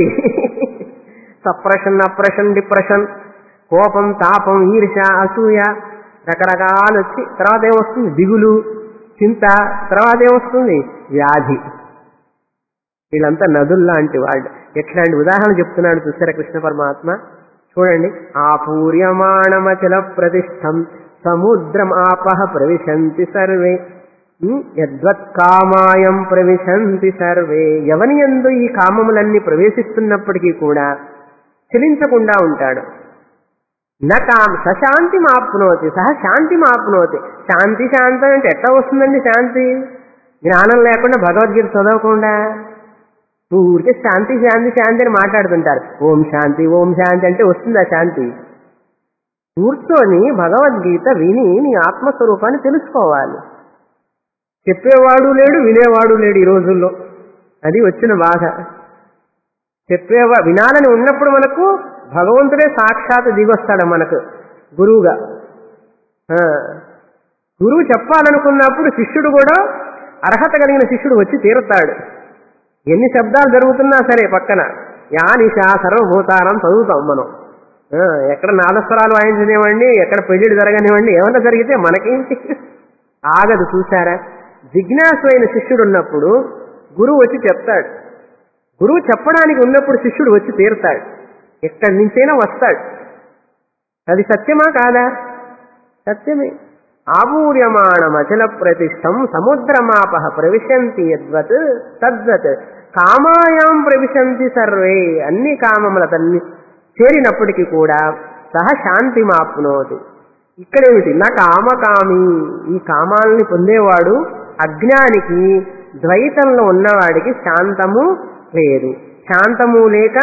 సప్రెషన్ అప్రెషన్ డిప్రెషన్ కోపం తాపం ఈర్ష అసూయ రకరకాలు వచ్చి తర్వాత ఏమొస్తుంది దిగులు చింత తర్వాత ఏమొస్తుంది వ్యాధి వీళ్ళంతా నదుల్లాంటి వాళ్ళు ఎట్లాంటి ఉదాహరణ చెప్తున్నాడు చూసారా కృష్ణ పరమాత్మ చూడండి ఆపూర్యమాణమచల ప్రతిష్టం సముద్రం ఆపహ ప్రవిశంతి సర్వే ఉం? యద్వత్ కామాయం ప్రవిశంతి సర్వే ఎవని ఎందు ఈ కామములన్నీ ప్రవేశిస్తున్నప్పటికీ కూడా చలించకుండా ఉంటాడు నా కామ సశాంతి మాప్నోతి సహ శాంతి మాప్నోతి శాంతి శాంతం అంటే ఎట్లా వస్తుందండి శాంతి జ్ఞానం లేకుండా భగవద్గీత చదవకుండా ఊరికే శాంతి శాంతి శాంతి అని మాట్లాడుతుంటారు ఓం శాంతి ఓం శాంతి అంటే వస్తుందా శాంతి కూర్చొని భగవద్గీత విని నీ ఆత్మస్వరూపాన్ని తెలుసుకోవాలి చెప్పేవాడు లేడు వినేవాడు లేడు ఈ రోజుల్లో అది వచ్చిన బాధ చెప్పేవా వినాలని ఉన్నప్పుడు మనకు భగవంతుడే సాక్షాత్ దిగొస్తాడు మనకు గురువుగా ఆ, గురువు చెప్పాలనుకున్నప్పుడు శిష్యుడు కూడా అర్హత కలిగిన శిష్యుడు వచ్చి తీరుతాడు ఎన్ని శబ్దాలు జరుగుతున్నా సరే పక్కన యా నిశా సర్వభూతానం చదువుతాం మనం ఆ, ఎక్కడ నాదస్వరాలు వాయించనివ్వండి ఎక్కడ పెళ్లిడు జరగనివ్వండి ఏమన్నా జరిగితే మనకేంటి ఆగదు చూసారా జిజ్ఞాసు శిష్యుడు ఉన్నప్పుడు గురువు వచ్చి చెప్తాడు గురువు చెప్పడానికి ఉన్నప్పుడు శిష్యుడు వచ్చి తీరుతాడు ఎక్కడి నుంచైనా వస్తాడు అది సత్యమా కాదా సత్యమే ఆపూర్యమాణమచల ప్రతిష్టం సముద్రమాప ప్రవిశంతి యద్వత్ తద్వత్ కామాయాం ప్రవిశంతి సర్వే అన్ని కామముల తన్ని చేరినప్పటికీ కూడా సహ శాంతి మాప్నోతి ఇక్కడేమిటి నా కామకామి ఈ కామాలని పొందేవాడు అజ్ఞానికి ద్వైతంలో ఉన్నవాడికి శాంతము లేదు శాంతము లేక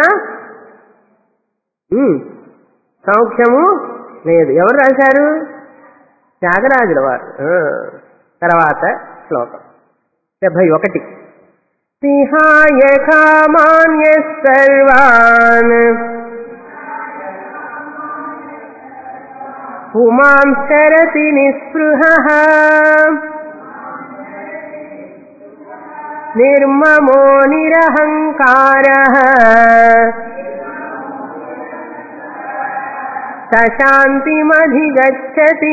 ఉమ్, సౌఖ్యము లేదు ఎవరు రాశారు త్యాగరాజుల వారు ఆ, తర్వాత శ్లోకం డెబ్బై ఒకటి విహాయ కామాన్య సర్వాన్ పుమాం చరతి నిస్పృహ నిర్మమో నిరహంకార సశాంతిమధిగచ్చతి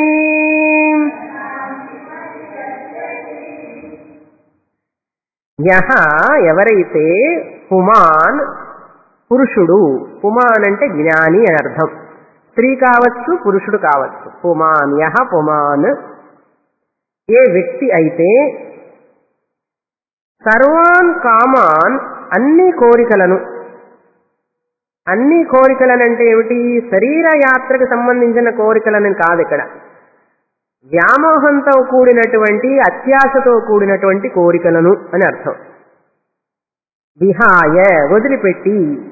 యహ ఎవరైతే పుమాన్ పురుషుడు పుమాన్ అంటే జ్ఞాని అని అర్థం స్త్రీ కావచ్చు పురుషుడు కావచ్చు పుమాన్ యహ పుమాన్ ఏ వ్యక్తి అయితే సర్వాన్ కామాన్ అన్ని కోరికలను అన్ని కోరికలనంటే ఏమిటి శరీర యాత్రకు సంబంధించిన కోరికలని కాదు ఇక్కడ వ్యామోహంతో కూడినటువంటి అత్యాశతో కూడినటువంటి కోరికలను అని అర్థం విహాయ వదిలిపెట్టి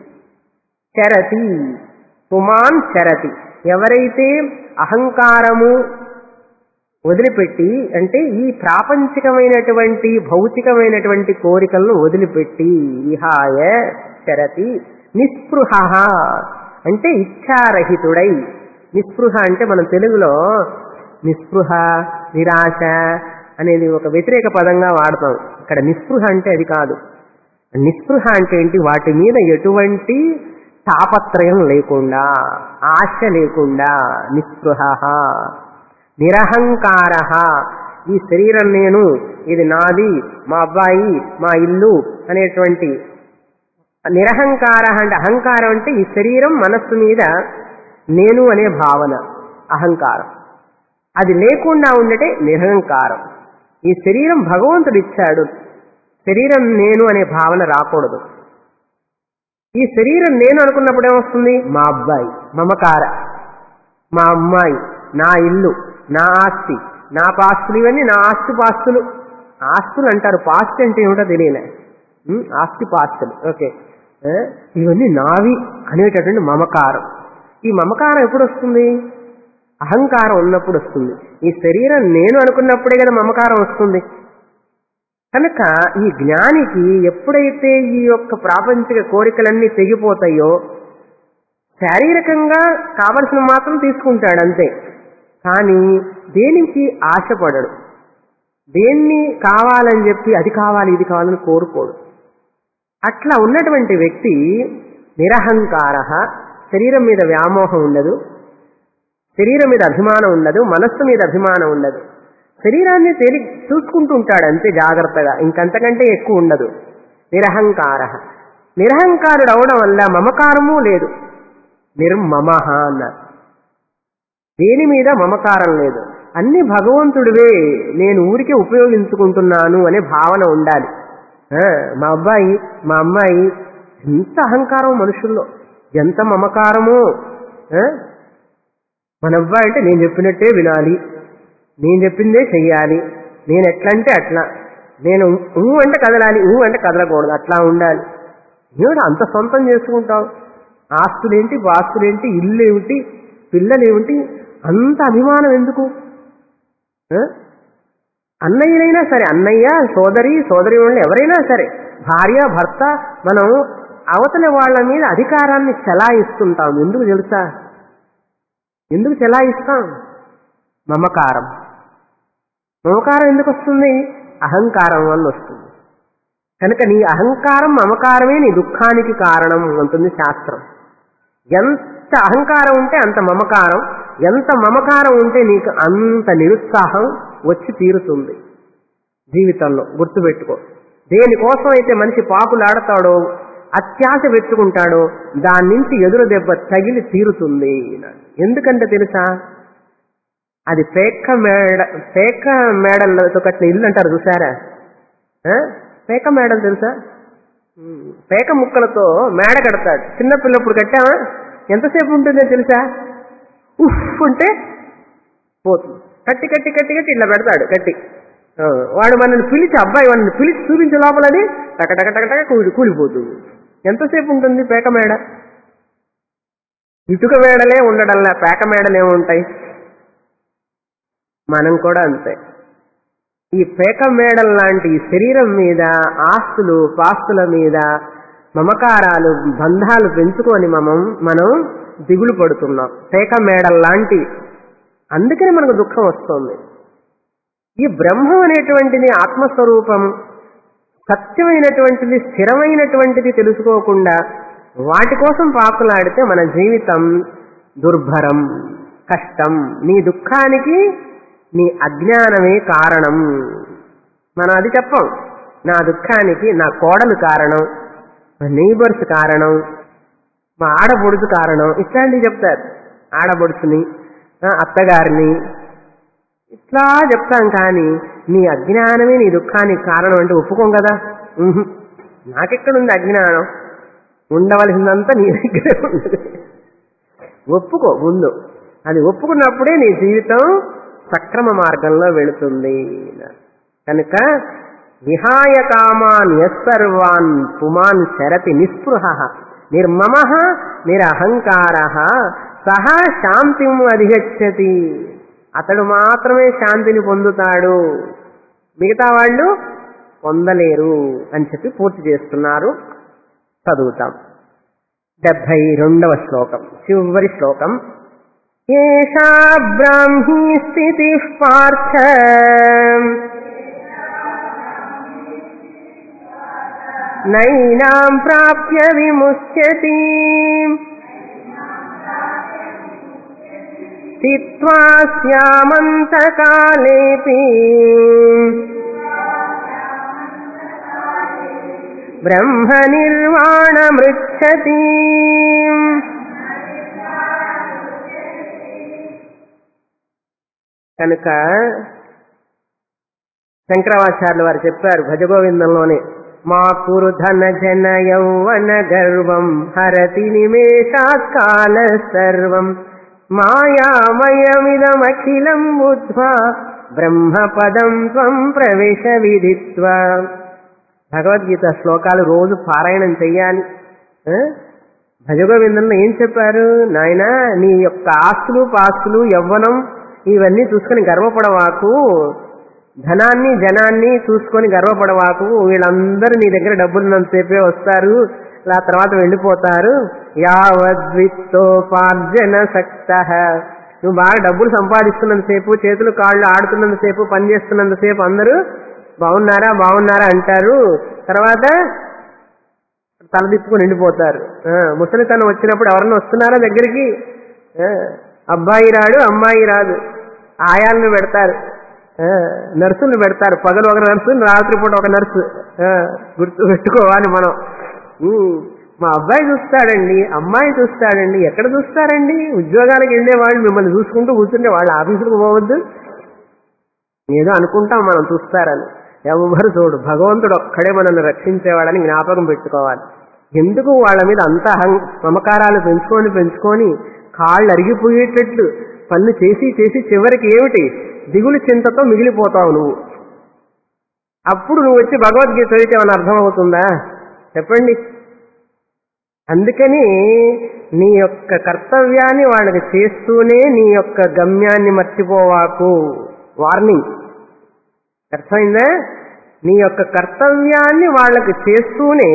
చరతి పుమాన్ చరతి ఎవరైతే అహంకారము వదిలిపెట్టి అంటే ఈ ప్రాపంచికమైనటువంటి భౌతికమైనటువంటి కోరికలను వదిలిపెట్టి విహాయ చరతి నిస్పృహ అంటే ఇచ్ఛారహితుడై నిస్పృహ అంటే మనం తెలుగులో నిస్పృహ నిరాశ అనేది ఒక వ్యతిరేక పదంగా వాడతాం ఇక్కడ నిస్పృహ అంటే అది కాదు నిస్పృహ అంటే ఏంటి వాటి మీద ఎటువంటి తాపత్రయం లేకుండా ఆశ లేకుండా నిస్పృహ నిరహంకార ఈ శరీరం నేను ఇది నాది మా అబ్బాయి మా ఇల్లు అనేటువంటి నిరహంకార అంటే అహంకారం అంటే ఈ శరీరం మనస్సు మీద నేను అనే భావన అహంకారం అది లేకుండా ఉండటే నిరహంకారం ఈ శరీరం భగవంతుడు ఇచ్చాడు శరీరం నేను అనే భావన రాకూడదు ఈ శరీరం నేను అనుకున్నప్పుడు ఏమొస్తుంది మా అబ్బాయి మమకార మా అమ్మాయి నా ఇల్లు నా ఆస్తి నా పాస్తులు ఇవన్నీ నా ఆస్తి పాస్తులు ఆస్తులు అంటారు పాస్ట్ అంటే ఏమిటో తెలియలే ఉం? ఆస్తి పాస్తులు ఓకే ఆ? ఇవన్నీ నావి అనేటటువంటి మమకారం ఈ మమకారం ఎప్పుడు వస్తుంది అహంకారం ఉన్నప్పుడు వస్తుంది ఈ శరీరం నేను అనుకున్నప్పుడే కదా మమకారం వస్తుంది కనుక ఈ జ్ఞానికి ఎప్పుడైతే ఈ యొక్క ప్రాపంచిక కోరికలన్నీ తెగిపోతాయో శారీరకంగా కావలసిన మాత్రం తీసుకుంటాడు అంతే కానీ దేనికి ఆశపడడు దేన్ని కావాలని చెప్పి అది కావాలి ఇది కావాలని కోరుకోడు అట్లా ఉన్నటువంటి వ్యక్తి నిరహంకార శరీరం మీద వ్యామోహం ఉండదు శరీరం మీద అభిమానం ఉండదు మనస్సు మీద అభిమానం ఉండదు శరీరాన్ని తేలి చూసుకుంటూ ఉంటాడు అంతే జాగ్రత్తగా ఇంకంతకంటే ఎక్కువ ఉండదు నిరహంకార నిరహంకారుడు అవడం వల్ల మమకారము లేదు నిర్మమహ అన్నారు దేని మీద మమకారం లేదు అన్ని భగవంతుడివే నేను ఊరికే ఉపయోగించుకుంటున్నాను అనే భావన ఉండాలి ఆ, మా అబ్బాయి మా అమ్మాయి ఎంత అహంకారం మనుషుల్లో ఎంత మమకారమో ఆ? మన అబ్బాయి అంటే నేను చెప్పినట్టే వినాలి నేను చెప్పిందే చెయ్యాలి నేను ఎట్లంటే అట్లా నేను ఊ అంటే కదలాలి ఊ అంటే కదలకూడదు అట్లా ఉండాలి ఏమిటి అంత సొంతం చేసుకుంటావు ఆస్తులేంటి పాస్తులేంటి ఇల్లు ఏమిటి పిల్లలేమిటి అంత అభిమానం ఎందుకు ఆ? అన్నయ్యనైనా సరే అన్నయ్య సోదరి సోదరి వాళ్ళు ఎవరైనా సరే భార్య భర్త మనం అవతల వాళ్ళ మీద అధికారాన్ని చెలాయిస్తుంటాం ఎందుకు తెలుసా ఎందుకు చెలాయిస్తాం మమకారం మమకారం ఎందుకు వస్తుంది అహంకారం వల్ల వస్తుంది కనుక నీ అహంకారం మమకారమే నీ దుఃఖానికి కారణం అంటుంది శాస్త్రం ఎంత అహంకారం ఉంటే అంత మమకారం ఎంత మమకారం ఉంటే నీకు అంత నిరుత్సాహం వచ్చి తీరుతుంది జీవితంలో గుర్తుపెట్టుకో దేనికోసం అయితే మనిషి పాకులాడతాడో అత్యాశ పెట్టుకుంటాడో దాని నుంచి ఎదురు దెబ్బ తగిలి తీరుతుంది ఎందుకంటే తెలుసా అది పేక మేడ పేక మేడలతో కట్టిన ఇల్లు అంటారు చూసారా ఆ? పేక మేడలు తెలుసా ఉమ్, పేక ముక్కలతో మేడ కడతాడు చిన్నపిల్లప్పుడు కట్టామా ఎంతసేపు ఉంటుందో తెలుసా ఉఫ్ అంటే పోతుంది కట్టి కట్టి కట్టి కట్టి ఇట్లా పెడతాడు కట్టి ఆ, వాడు మనల్ని పిలిచి అబ్బాయి వాడిని పిలిచి చూపించే లోపలది టక టక టక టక కూలి కూలిపోతుంది ఎంతసేపు ఉంటుంది పేక మేడ ఇటుక మేడలే ఉండడంలా పేక మేడలే ఉంటాయి మనం కూడా అంతే ఈ పేక మేడల్ లాంటి ఈ శరీరం మీద ఆస్తులు పాస్తుల మీద మమకారాలు బంధాలు పెంచుకొని మనం మనం దిగులు పడుతున్నాం పేక మేడల్ లాంటి అందుకని మనకు దుఃఖం వస్తుంది ఈ బ్రహ్మం అనేటువంటిది ఆత్మస్వరూపం సత్యమైనటువంటిది స్థిరమైనటువంటిది తెలుసుకోకుండా వాటి కోసం పాకులాడితే మన జీవితం దుర్భరం కష్టం నీ దుఃఖానికి నీ అజ్ఞానమే కారణం మనం అది చెప్పం నా దుఃఖానికి నా కోడలు కారణం మా నైబర్స్ కారణం మా ఆడబొడుచు కారణం ఇట్లాంటివి చెప్తారు ఆడబొడుచుని ఆ, అత్తగారిని ఇట్లా చెప్తాం కానీ నీ అజ్ఞానమే నీ దుఃఖానికి కారణం అంటే ఒప్పుకోం కదా ఉహు. నాకెక్కడుంది అజ్ఞానం ఉండవలసిందంతా నీ దగ్గరే ఉంది ఒప్పుకో ముందు అది ఒప్పుకున్నప్పుడే నీ జీవితం సక్రమ మార్గంలో వెళుతుంది కనుక విహాయ కామాన్ యస్సర్వాన్ పుమాన్ శరతి నిస్పృహ నిర్మమ నిరహంకార సహా శాంతిం అధిగచ్చతి అతడు మాత్రమే శాంతిని పొందుతాడు మిగతా వాళ్ళు పొందలేరు అని చెప్పి పూర్తి చేస్తున్నారు చదువుతాం డెబ్భై రెండవ శ్లోకం చివరి శ్లోకం ఏషా బ్రాహ్మీ స్థితి పార్థ నైనాం ప్రాప్య విముచ్యతి స్థిత్వా స్యామంతకాలేపి బ్రహ్మ నిర్వాణమృచ్చతి కనుక శంకరాచార్యులు వారు చెప్పారు భజగోవిందంలోనే మా కురు ధన జన యౌవన గర్వం హరతి నిమేషాత్ కాల సర్వం మాయామయమిదమఖిలం బుద్ధ్వా బ్రహ్మపదం త్వం ప్రవేశ విదిత్వ భగవద్గీత శ్లోకాలు రోజు పారాయణం చెయ్యాలి ఆ? భజగోవిందంలో ఏం చెప్పారు నాయన నీ యొక్క ఆస్తులు పాస్తులు యవ్వనం ఇవన్నీ చూసుకొని గర్వపడవాకు ధనాన్ని జనాన్ని చూసుకొని గర్వపడవాకు వీళ్ళందరూ నీ దగ్గర డబ్బులున్నంతసేపే వస్తారు ఆ తర్వాత వెళ్ళిపోతారు యావద్విత్తోపార్జన సక్త నువ్వు బాగా డబ్బులు సంపాదిస్తున్నంతసేపు చేతులు కాళ్ళు ఆడుతున్నంతసేపు పని చేస్తున్నంతసేపు అందరూ బాగున్నారా బాగున్నారా అంటారు తర్వాత తలదిప్పుకొని వెళ్ళిపోతారు ఆ, ముసలితనం వచ్చినప్పుడు ఎవరన్నా వస్తున్నారా దగ్గరికి ఆ, అబ్బాయి రాడు అమ్మాయి రాదు ఆయాలను పెడతారు ఆ, నర్సులు పెడతారు పగలు ఒక నర్సు రాత్రిపూట ఒక నర్సు ఆ, గుర్తు పెట్టుకోవాలి మనం ఉమ్, మా అబ్బాయి చూస్తాడండి అమ్మాయి చూస్తాడండి ఎక్కడ చూస్తారండి ఉద్యోగాలకు వెళ్ళే వాళ్ళు మిమ్మల్ని చూసుకుంటూ కూర్చుంటే వాళ్ళ ఆఫీసులకు పోవద్దు ఏదో అనుకుంటాం మనం చూస్తారని ఎవరు చూడు భగవంతుడు ఒక్కడే మనల్ని రక్షించేవాడని జ్ఞాపకం పెట్టుకోవాలి ఎందుకు వాళ్ళ మీద అంత అహం మమకారాలు పెంచుకొని పెంచుకొని కాళ్ళు అరిగిపోయేటట్లు పనులు చేసి చేసి చివరికి ఏమిటి దిగులు చింతతో మిగిలిపోతావు నువ్వు అప్పుడు నువ్వు వచ్చి భగవద్గీత చదివితే ఏమైనా అర్థమవుతుందా చెప్పండి అందుకని నీ యొక్క కర్తవ్యాన్ని వాళ్ళకి చేస్తూనే నీ యొక్క గమ్యాన్ని మర్చిపోవాకు వార్నింగ్ అర్థమైందా నీ యొక్క కర్తవ్యాన్ని వాళ్ళకి చేస్తూనే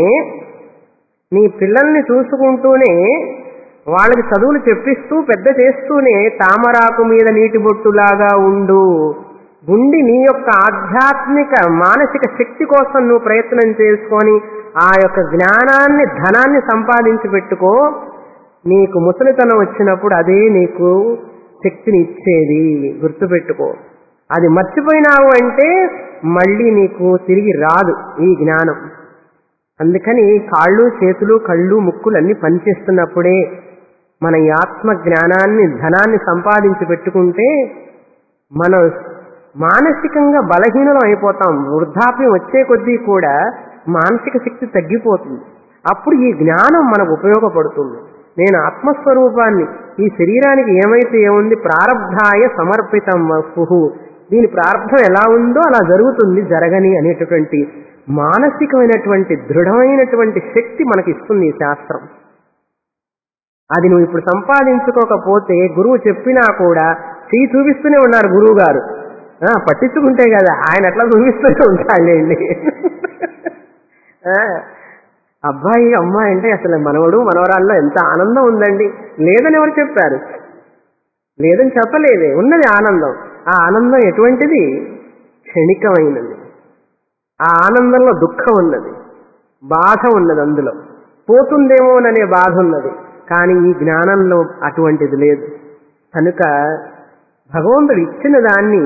నీ పిల్లల్ని చూసుకుంటూనే వాళ్ళకి చదువులు చెప్పిస్తూ పెద్ద చేస్తూనే తామరాకు మీద నీటి బొట్టులాగా ఉండు ఉండి నీ యొక్క ఆధ్యాత్మిక మానసిక శక్తి కోసం నువ్వు ప్రయత్నం చేసుకొని ఆ యొక్క జ్ఞానాన్ని ధనాన్ని సంపాదించి పెట్టుకో నీకు ముసలితనం వచ్చినప్పుడు అదే నీకు శక్తిని ఇచ్చేది గుర్తుపెట్టుకో అది మర్చిపోయినావు అంటే మళ్ళీ నీకు తిరిగి రాదు ఈ జ్ఞానం అందుకని కాళ్ళు చేతులు కళ్ళు ముక్కులు అన్ని పనిచేస్తున్నప్పుడే మన ఈ ఆత్మ జ్ఞానాన్ని ధనాన్ని సంపాదించి పెట్టుకుంటే మనం మానసికంగా బలహీనం అయిపోతాం వృద్ధాప్యం వచ్చే కొద్దీ కూడా మానసిక శక్తి తగ్గిపోతుంది అప్పుడు ఈ జ్ఞానం మనకు ఉపయోగపడుతుంది నేను ఆత్మస్వరూపాన్ని ఈ శరీరానికి ఏమైతే ఏముంది ప్రారంధాయ సమర్పితం వస్తు దీని ప్రారంభం ఎలా ఉందో అలా జరుగుతుంది జరగని అనేటటువంటి మానసికమైనటువంటి దృఢమైనటువంటి శక్తి మనకి ఇస్తుంది ఈ శాస్త్రం అది నువ్వు ఇప్పుడు సంపాదించుకోకపోతే గురువు చెప్పినా కూడా చెయ్యి చూపిస్తూనే ఉన్నారు గురువు గారు ఆ, పట్టించుకుంటే కదా ఆయన అట్లా చూపిస్తూనే ఉంటాడండి ఆ, అబ్బాయి అమ్మాయి అంటే అసలు మనవడు మనవరాల్లో ఎంత ఆనందం ఉందండి లేదని ఎవరు చెప్పారు లేదని చెప్పలేదే ఉన్నది ఆనందం ఆ ఆనందం ఎటువంటిది క్షణికమైనది ఆ ఆనందంలో దుఃఖం ఉన్నది బాధ ఉన్నది అందులో పోతుందేమోననే బాధ ఉన్నది కానీ ఈ జ్ఞానంలో అటువంటిది లేదు కనుక భగవంతుడు ఇచ్చిన దాన్ని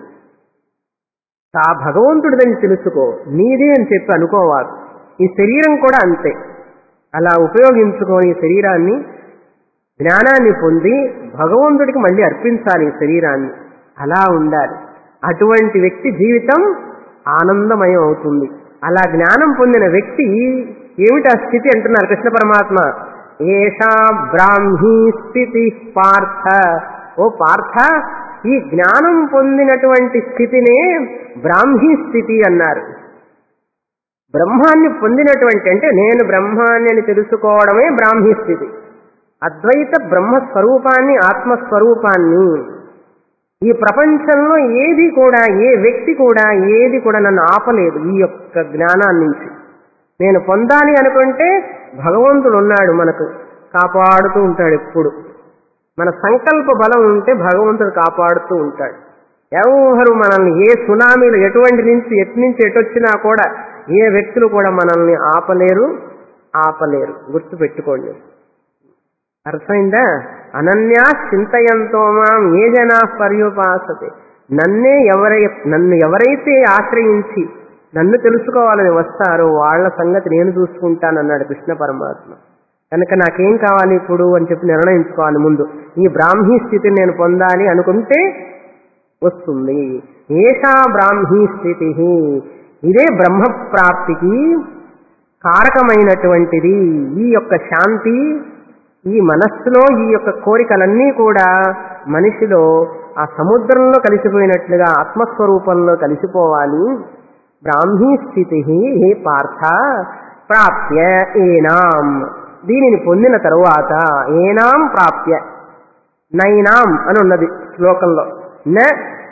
ఆ భగవంతుడిదని తెలుసుకో నీదే అని చెప్పి అనుకోవాలి ఈ శరీరం కూడా అంతే అలా ఉపయోగించుకొని ఈ శరీరాన్ని జ్ఞానాన్ని పొంది భగవంతుడికి మళ్ళీ అర్పించాలి ఈ శరీరాన్ని అలా ఉండాలి అటువంటి వ్యక్తి జీవితం ఆనందమయం అవుతుంది అలా జ్ఞానం పొందిన వ్యక్తి ఏమిటి ఆ స్థితి అంటున్నారు కృష్ణ పరమాత్మ ఏషా బ్రాహ్మీ స్థితి పార్థ ఓ పార్థ ఈ జ్ఞానం పొందినటువంటి స్థితినే బ్రాహ్మీ స్థితి అన్నారు బ్రహ్మాన్ని పొందినటువంటి అంటే నేను బ్రహ్మాన్ని అని తెలుసుకోవడమే బ్రాహ్మీ స్థితి అద్వైత బ్రహ్మస్వరూపాన్ని ఆత్మస్వరూపాన్ని ఈ ప్రపంచంలో ఏది కూడా ఏ వ్యక్తి కూడా ఏది కూడా నన్ను ఆపలేదు ఈ యొక్క జ్ఞానాన్ని నుంచి నేను పొందాలి అనుకుంటే భగవంతుడు ఉన్నాడు మనకు కాపాడుతూ ఉంటాడు ఎప్పుడు మన సంకల్ప బలం ఉంటే భగవంతుడు కాపాడుతూ ఉంటాడు ఎవరు మనల్ని ఏ సునామీలు ఎటువంటి నుంచి ఎటు నుంచి ఎటొచ్చినా కూడా ఏ వ్యక్తులు కూడా మనల్ని ఆపలేరు ఆపలేరు గుర్తు పెట్టుకోండి అర్థమైందా అనన్యా చింతయంతో మాం ఏ జనా పర్యుపాసతే నన్నే ఎవరై నన్ను ఎవరైతే ఆశ్రయించి నన్ను తెలుసుకోవాలని వస్తారో వాళ్ళ సంగతి నేను చూసుకుంటానన్నాడు కృష్ణ పరమాత్మ కనుక నాకేం కావాలి ఇప్పుడు అని చెప్పి నిర్ణయించుకోవాలి ముందు ఈ బ్రాహ్మీ స్థితిని నేను పొందాలి అనుకుంటే వస్తుంది ఏషా బ్రాహ్మీ స్థితి ఇదే బ్రహ్మ ప్రాప్తికి కారకమైనటువంటిది ఈ యొక్క శాంతి ఈ మనస్సులో ఈ యొక్క కోరికలన్నీ కూడా మనిషిలో ఆ సముద్రంలో కలిసిపోయినట్లుగా ఆత్మస్వరూపంలో కలిసిపోవాలి బ్రాహ్మీ స్థితి హే పార్థ ప్రాప్య ఏనాం దీనిని పొందిన తరువాత ఏనాం ప్రాప్య నైనాం అని ఉన్నది శ్లోకంలో న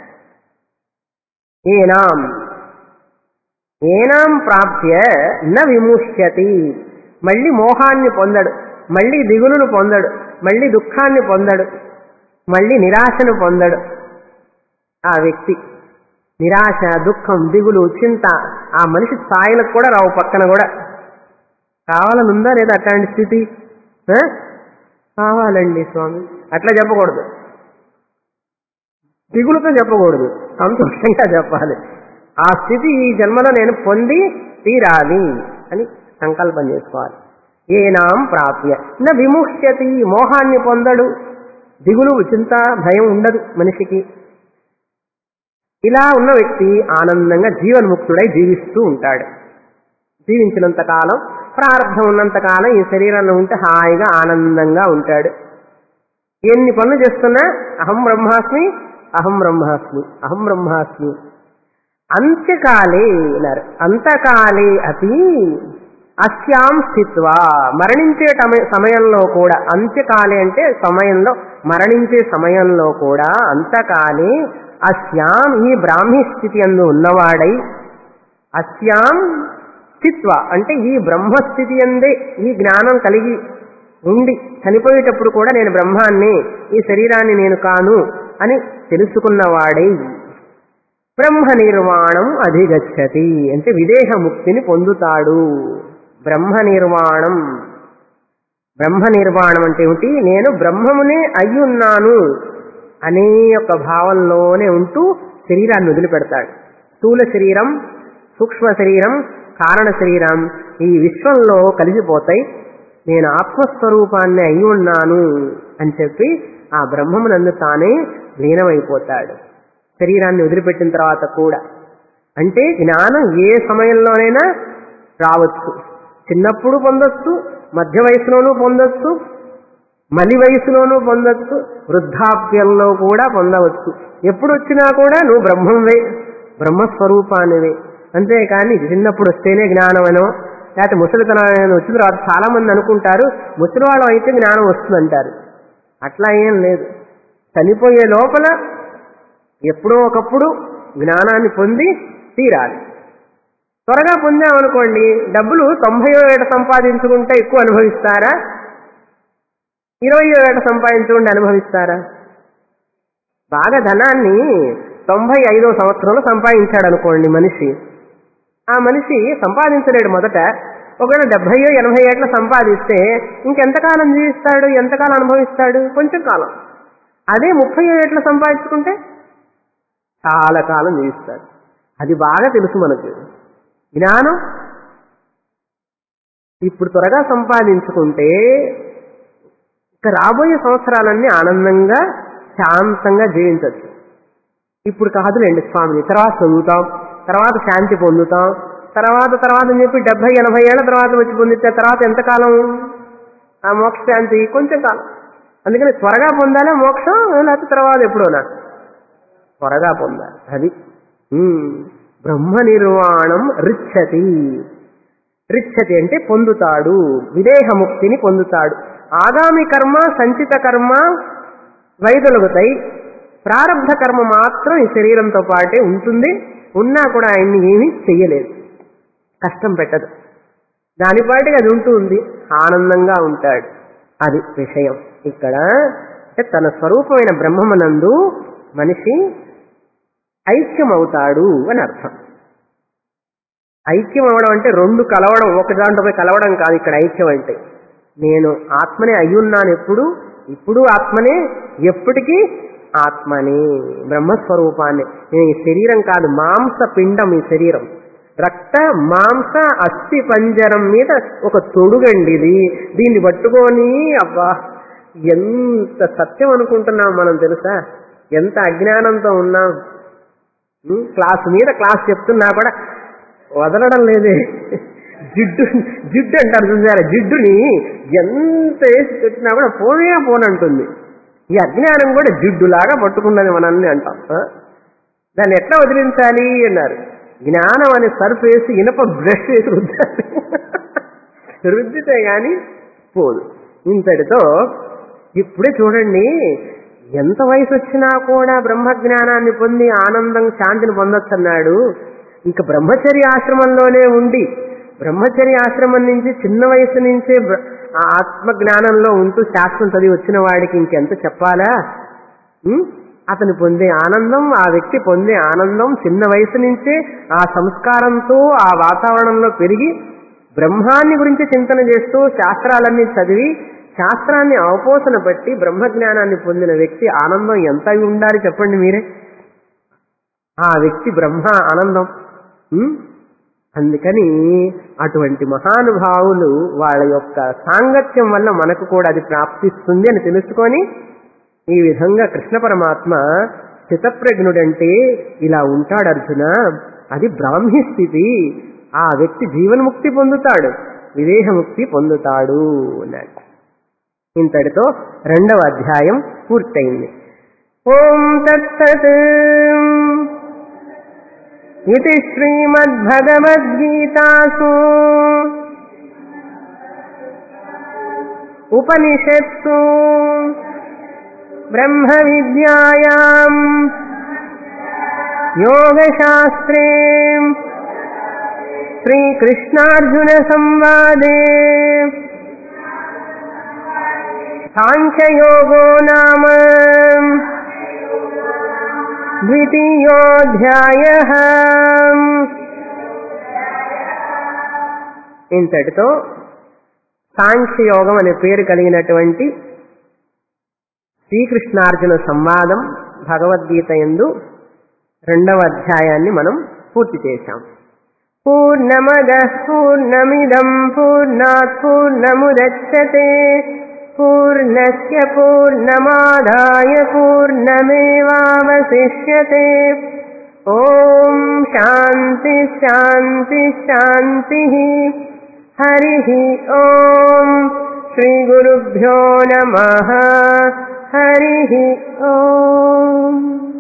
ఏనాం ఏనాం ప్రాప్య న విముష్యతి మళ్ళీ మోహాన్ని పొందడు మళ్ళీ దిగులును పొందడు మళ్ళీ దుఃఖాన్ని పొందడు మళ్ళీ నిరాశను పొందడు ఆ వ్యక్తి నిరాశ దుఃఖం దిగులు చింత ఆ మనిషి స్థాయిలకు కూడా రావు పక్కన కూడా కావాలని ఉందా లేదా అట్లాంటి స్థితి ఆ? కావాలండి స్వామి అట్లా చెప్పకూడదు దిగులుతో చెప్పకూడదు సంతోషంగా చెప్పాలి ఆ స్థితి ఈ జన్మలో నేను పొంది తీరాలి అని సంకల్పం చేసుకోవాలి ఏనాం ప్రాప్య న విముహ్యతి మోహాన్ని పొందడు దిగులు చింత భయం ఉండదు మనిషికి ఇలా ఉన్న వ్యక్తి ఆనందంగా జీవన్ముక్తుడై జీవిస్తూ ఉంటాడు జీవించినంత కాలం ప్రారంభం ఉన్నంత కాలం ఈ శరీరంలో ఉంటే హాయిగా ఆనందంగా ఉంటాడు ఎన్ని పనులు చేస్తున్నా అహం బ్రహ్మాస్మి అహం బ్రహ్మాస్మి అహం బ్రహ్మాస్మి అంత్యకాలే అన్నారు అంతకాలే అతి అస్యాం స్థిత్వా మరణించే టమ- సమయంలో కూడా అంత్యకాలే అంటే సమయంలో మరణించే సమయంలో కూడా అంతకాలే అస్యాం ఈ బ్రాహ్మీ స్థితి అందు ఉన్నవాడై అస్యాం స్థిత్వ అంటే ఈ బ్రహ్మస్థితి అందే ఈ జ్ఞానం కలిగి ఉండి చనిపోయేటప్పుడు కూడా నేను బ్రహ్మాన్ని ఈ శరీరాన్ని నేను కాను అని తెలుసుకున్నవాడై బ్రహ్మ నిర్వాణం అధిగచ్చతి అంటే విదేహ ముక్తిని పొందుతాడు బ్రహ్మ నిర్వాణం బ్రహ్మ నిర్వాణం అంటే ఏమిటి నేను బ్రహ్మమునే అయ్యున్నాను అనే యొక్క భావంలోనే ఉంటూ శరీరాన్ని వదిలిపెడతాడు స్థూల శరీరం సూక్ష్మ శరీరం కారణ శరీరం ఈ విశ్వంలో కలిసిపోతాయి నేను ఆత్మస్వరూపాన్ని అయి ఉన్నాను అని చెప్పి ఆ బ్రహ్మమునందు తానే లీనమైపోతాడు శరీరాన్ని వదిలిపెట్టిన తర్వాత కూడా అంటే జ్ఞానం ఏ సమయంలోనైనా రావచ్చు చిన్నప్పుడు పొందొచ్చు మధ్య వయసులోనూ పొందొచ్చు మలి వయసులోనూ పొందొచ్చు వృద్ధాప్యంలో కూడా పొందవచ్చు ఎప్పుడు వచ్చినా కూడా నువ్వు బ్రహ్మంవే బ్రహ్మస్వరూపానివే అంతేకాని చిన్నప్పుడు వస్తేనే జ్ఞానమనో లేకపోతే ముసలితనం వచ్చిన తర్వాత చాలా మంది అనుకుంటారు ముసలివాళ్ళం అయితే జ్ఞానం వస్తుందంటారు అట్లా ఏం లేదు చనిపోయే లోపల ఎప్పుడో ఒకప్పుడు జ్ఞానాన్ని పొంది తీరాలి త్వరగా పొందామనుకోండి డబ్బులు తొంభై ఏట సంపాదించుకుంటే ఎక్కువ అనుభవిస్తారా ఇరవై ఏట సంపాదించుకుంటే అనుభవిస్తారా బాగా ధనాన్ని తొంభై ఐదో సంవత్సరంలో సంపాదించాడు అనుకోండి మనిషి ఆ మనిషి సంపాదించలేడు మొదట ఒకవేళ డెబ్బై ఎనభై ఏట్ల సంపాదిస్తే ఇంకెంతకాలం జీవిస్తాడు ఎంతకాలం అనుభవిస్తాడు కొంచెం కాలం అదే ముప్పై ఏట్ల సంపాదించుకుంటే చాలా కాలం జీవిస్తాడు అది బాగా తెలుసు మనకు జ్ఞానం ఇప్పుడు త్వరగా సంపాదించుకుంటే ఇక రాబోయే సంవత్సరాలన్నీ ఆనందంగా శాంతంగా జీవించవచ్చు ఇప్పుడు కాదులేండి స్వామిని తర్వాత చదువుతాం తర్వాత శాంతి పొందుతాం తర్వాత తర్వాత అని చెప్పి డెబ్బై ఎనభై ఏళ్ల తర్వాత వచ్చి పొందితే తర్వాత ఎంతకాలం ఆ మోక్ష శాంతి కొంచెం కాలం అందుకని త్వరగా పొందాలా మోక్షం లేకపోతే తర్వాత ఎప్పుడోనా త్వరగా పొందాలి అది ఉమ్. బ్రహ్మ నిర్వాణం రిచ్చతి రిచ్చతి అంటే పొందుతాడు విదేహముక్తిని పొందుతాడు ఆగామి కర్మ సంచిత కర్మ వైదొలుగుతాయి ప్రారంభ కర్మ మాత్రం ఈ శరీరంతో పాటే ఉంటుంది ఉన్నా కూడా ఆయన్ని ఏమీ చెయ్యలేదు కష్టం పెట్టదు దానిపాటికి అది ఉంటూ ఉంది ఆనందంగా ఉంటాడు అది విషయం ఇక్కడ అంటే తన స్వరూపమైన బ్రహ్మమనందు మనిషి ఐక్యమవుతాడు అని అర్థం ఐక్యం అవడం అంటే రెండు కలవడం ఒక దాంట్లో పోయి కలవడం కాదు ఇక్కడ ఐక్యం అంటే నేను ఆత్మనే అయ్యున్నాను ఎప్పుడు ఇప్పుడు ఆత్మనే ఎప్పటికీ ఆత్మనే బ్రహ్మస్వరూపాన్ని నేను ఈ శరీరం కాదు మాంస పిండం ఈ శరీరం రక్త మాంస అస్థి పంజరం మీద ఒక తొడుగండి ఇది దీన్ని పట్టుకొని అబ్బా ఎంత సత్యం అనుకుంటున్నాం మనం తెలుసా ఎంత అజ్ఞానంతో ఉన్నాం ఉం? క్లాస్ మీద క్లాస్ చెప్తున్నా కూడా వదలడం లేదే జిడ్డు జిడ్డు అంటారు చూసారా జిడ్డుని ఎంత వేసి పెట్టినా కూడా పోనే పోనంటుంది ఈ అజ్ఞానం కూడా జిడ్డులాగా పట్టుకున్నది మనల్ని అంటాం ఆ? దాన్ని ఎట్లా వదిలించాలి అన్నారు జ్ఞానం అనే సర్ఫ్ వేసి ఇనప బ్రష్ వేసి రుద్దాలి రుద్దితే గాని పోదు ఇంతటితో ఇప్పుడే చూడండి ఎంత వయసు వచ్చినా కూడా బ్రహ్మజ్ఞానాన్ని పొంది ఆనందం శాంతిని పొందొచ్చన్నాడు ఇంకా బ్రహ్మచర్య ఆశ్రమంలోనే ఉండి బ్రహ్మచర్య ఆశ్రమం నుంచి చిన్న వయసు నుంచే బ్ర- ఆ ఆత్మజ్ఞానంలో ఉంటూ శాస్త్రం చదివి వచ్చిన వాడికి ఇంకెంత చెప్పాలా ఉం? అతను పొందే ఆనందం ఆ వ్యక్తి పొందే ఆనందం చిన్న వయసు నుంచే ఆ సంస్కారంతో ఆ వాతావరణంలో పెరిగి బ్రహ్మాన్ని గురించి చింతన చేస్తూ శాస్త్రాలన్నీ చదివి శాస్త్రాన్ని అవపోసన బట్టి బ్రహ్మజ్ఞానాన్ని పొందిన వ్యక్తి ఆనందం ఎంత అయి ఉండాలి చెప్పండి మీరే ఆ వ్యక్తి బ్రహ్మ ఆనందం ఉం? అందుకని అటువంటి మహానుభావులు వాళ్ళ యొక్క సాంగత్యం వల్ల మనకు కూడా అది ప్రాప్తిస్తుంది అని తెలుసుకొని ఈ విధంగా కృష్ణ పరమాత్మ స్థితప్రజ్ఞుడంటే ఇలా ఉంటాడు అర్జున అది బ్రాహ్మీ స్థితి ఆ వ్యక్తి జీవన్ముక్తి పొందుతాడు విదేహముక్తి పొందుతాడు అన్నాడు ఇంతటితో రెండవ అధ్యాయం పూర్తయింది ఓం తత్సత్ ఇది శ్రీమద్భగవద్గీతాసు ఉపనిషత్సు బ్రహ్మ విద్యాయాం యోగశాస్త్రే శ్రీకృష్ణార్జున సంవాదే సాంఖ్యయోగో నామ ద్వితీయోధ్యాయ ఇంతటితో సాంఖ్యయోగం అనే పేరు కలిగినటువంటి శ్రీకృష్ణార్జున సంవాదం భగవద్గీత ఎందు రెండవ అధ్యాయాన్ని మనం పూర్తి చేశాం పూర్ణమద పూర్ణమిదం పూర్ణాత్ పూర్ణముదచ్చతే పూర్ణస్య పూర్ణమాదాయ పూర్ణమేవావశిష్యతే ఓం శాంతి శాంతి శాంతి హరి ఓం श्रीगुरुभ्यो नमः हरिः ओम्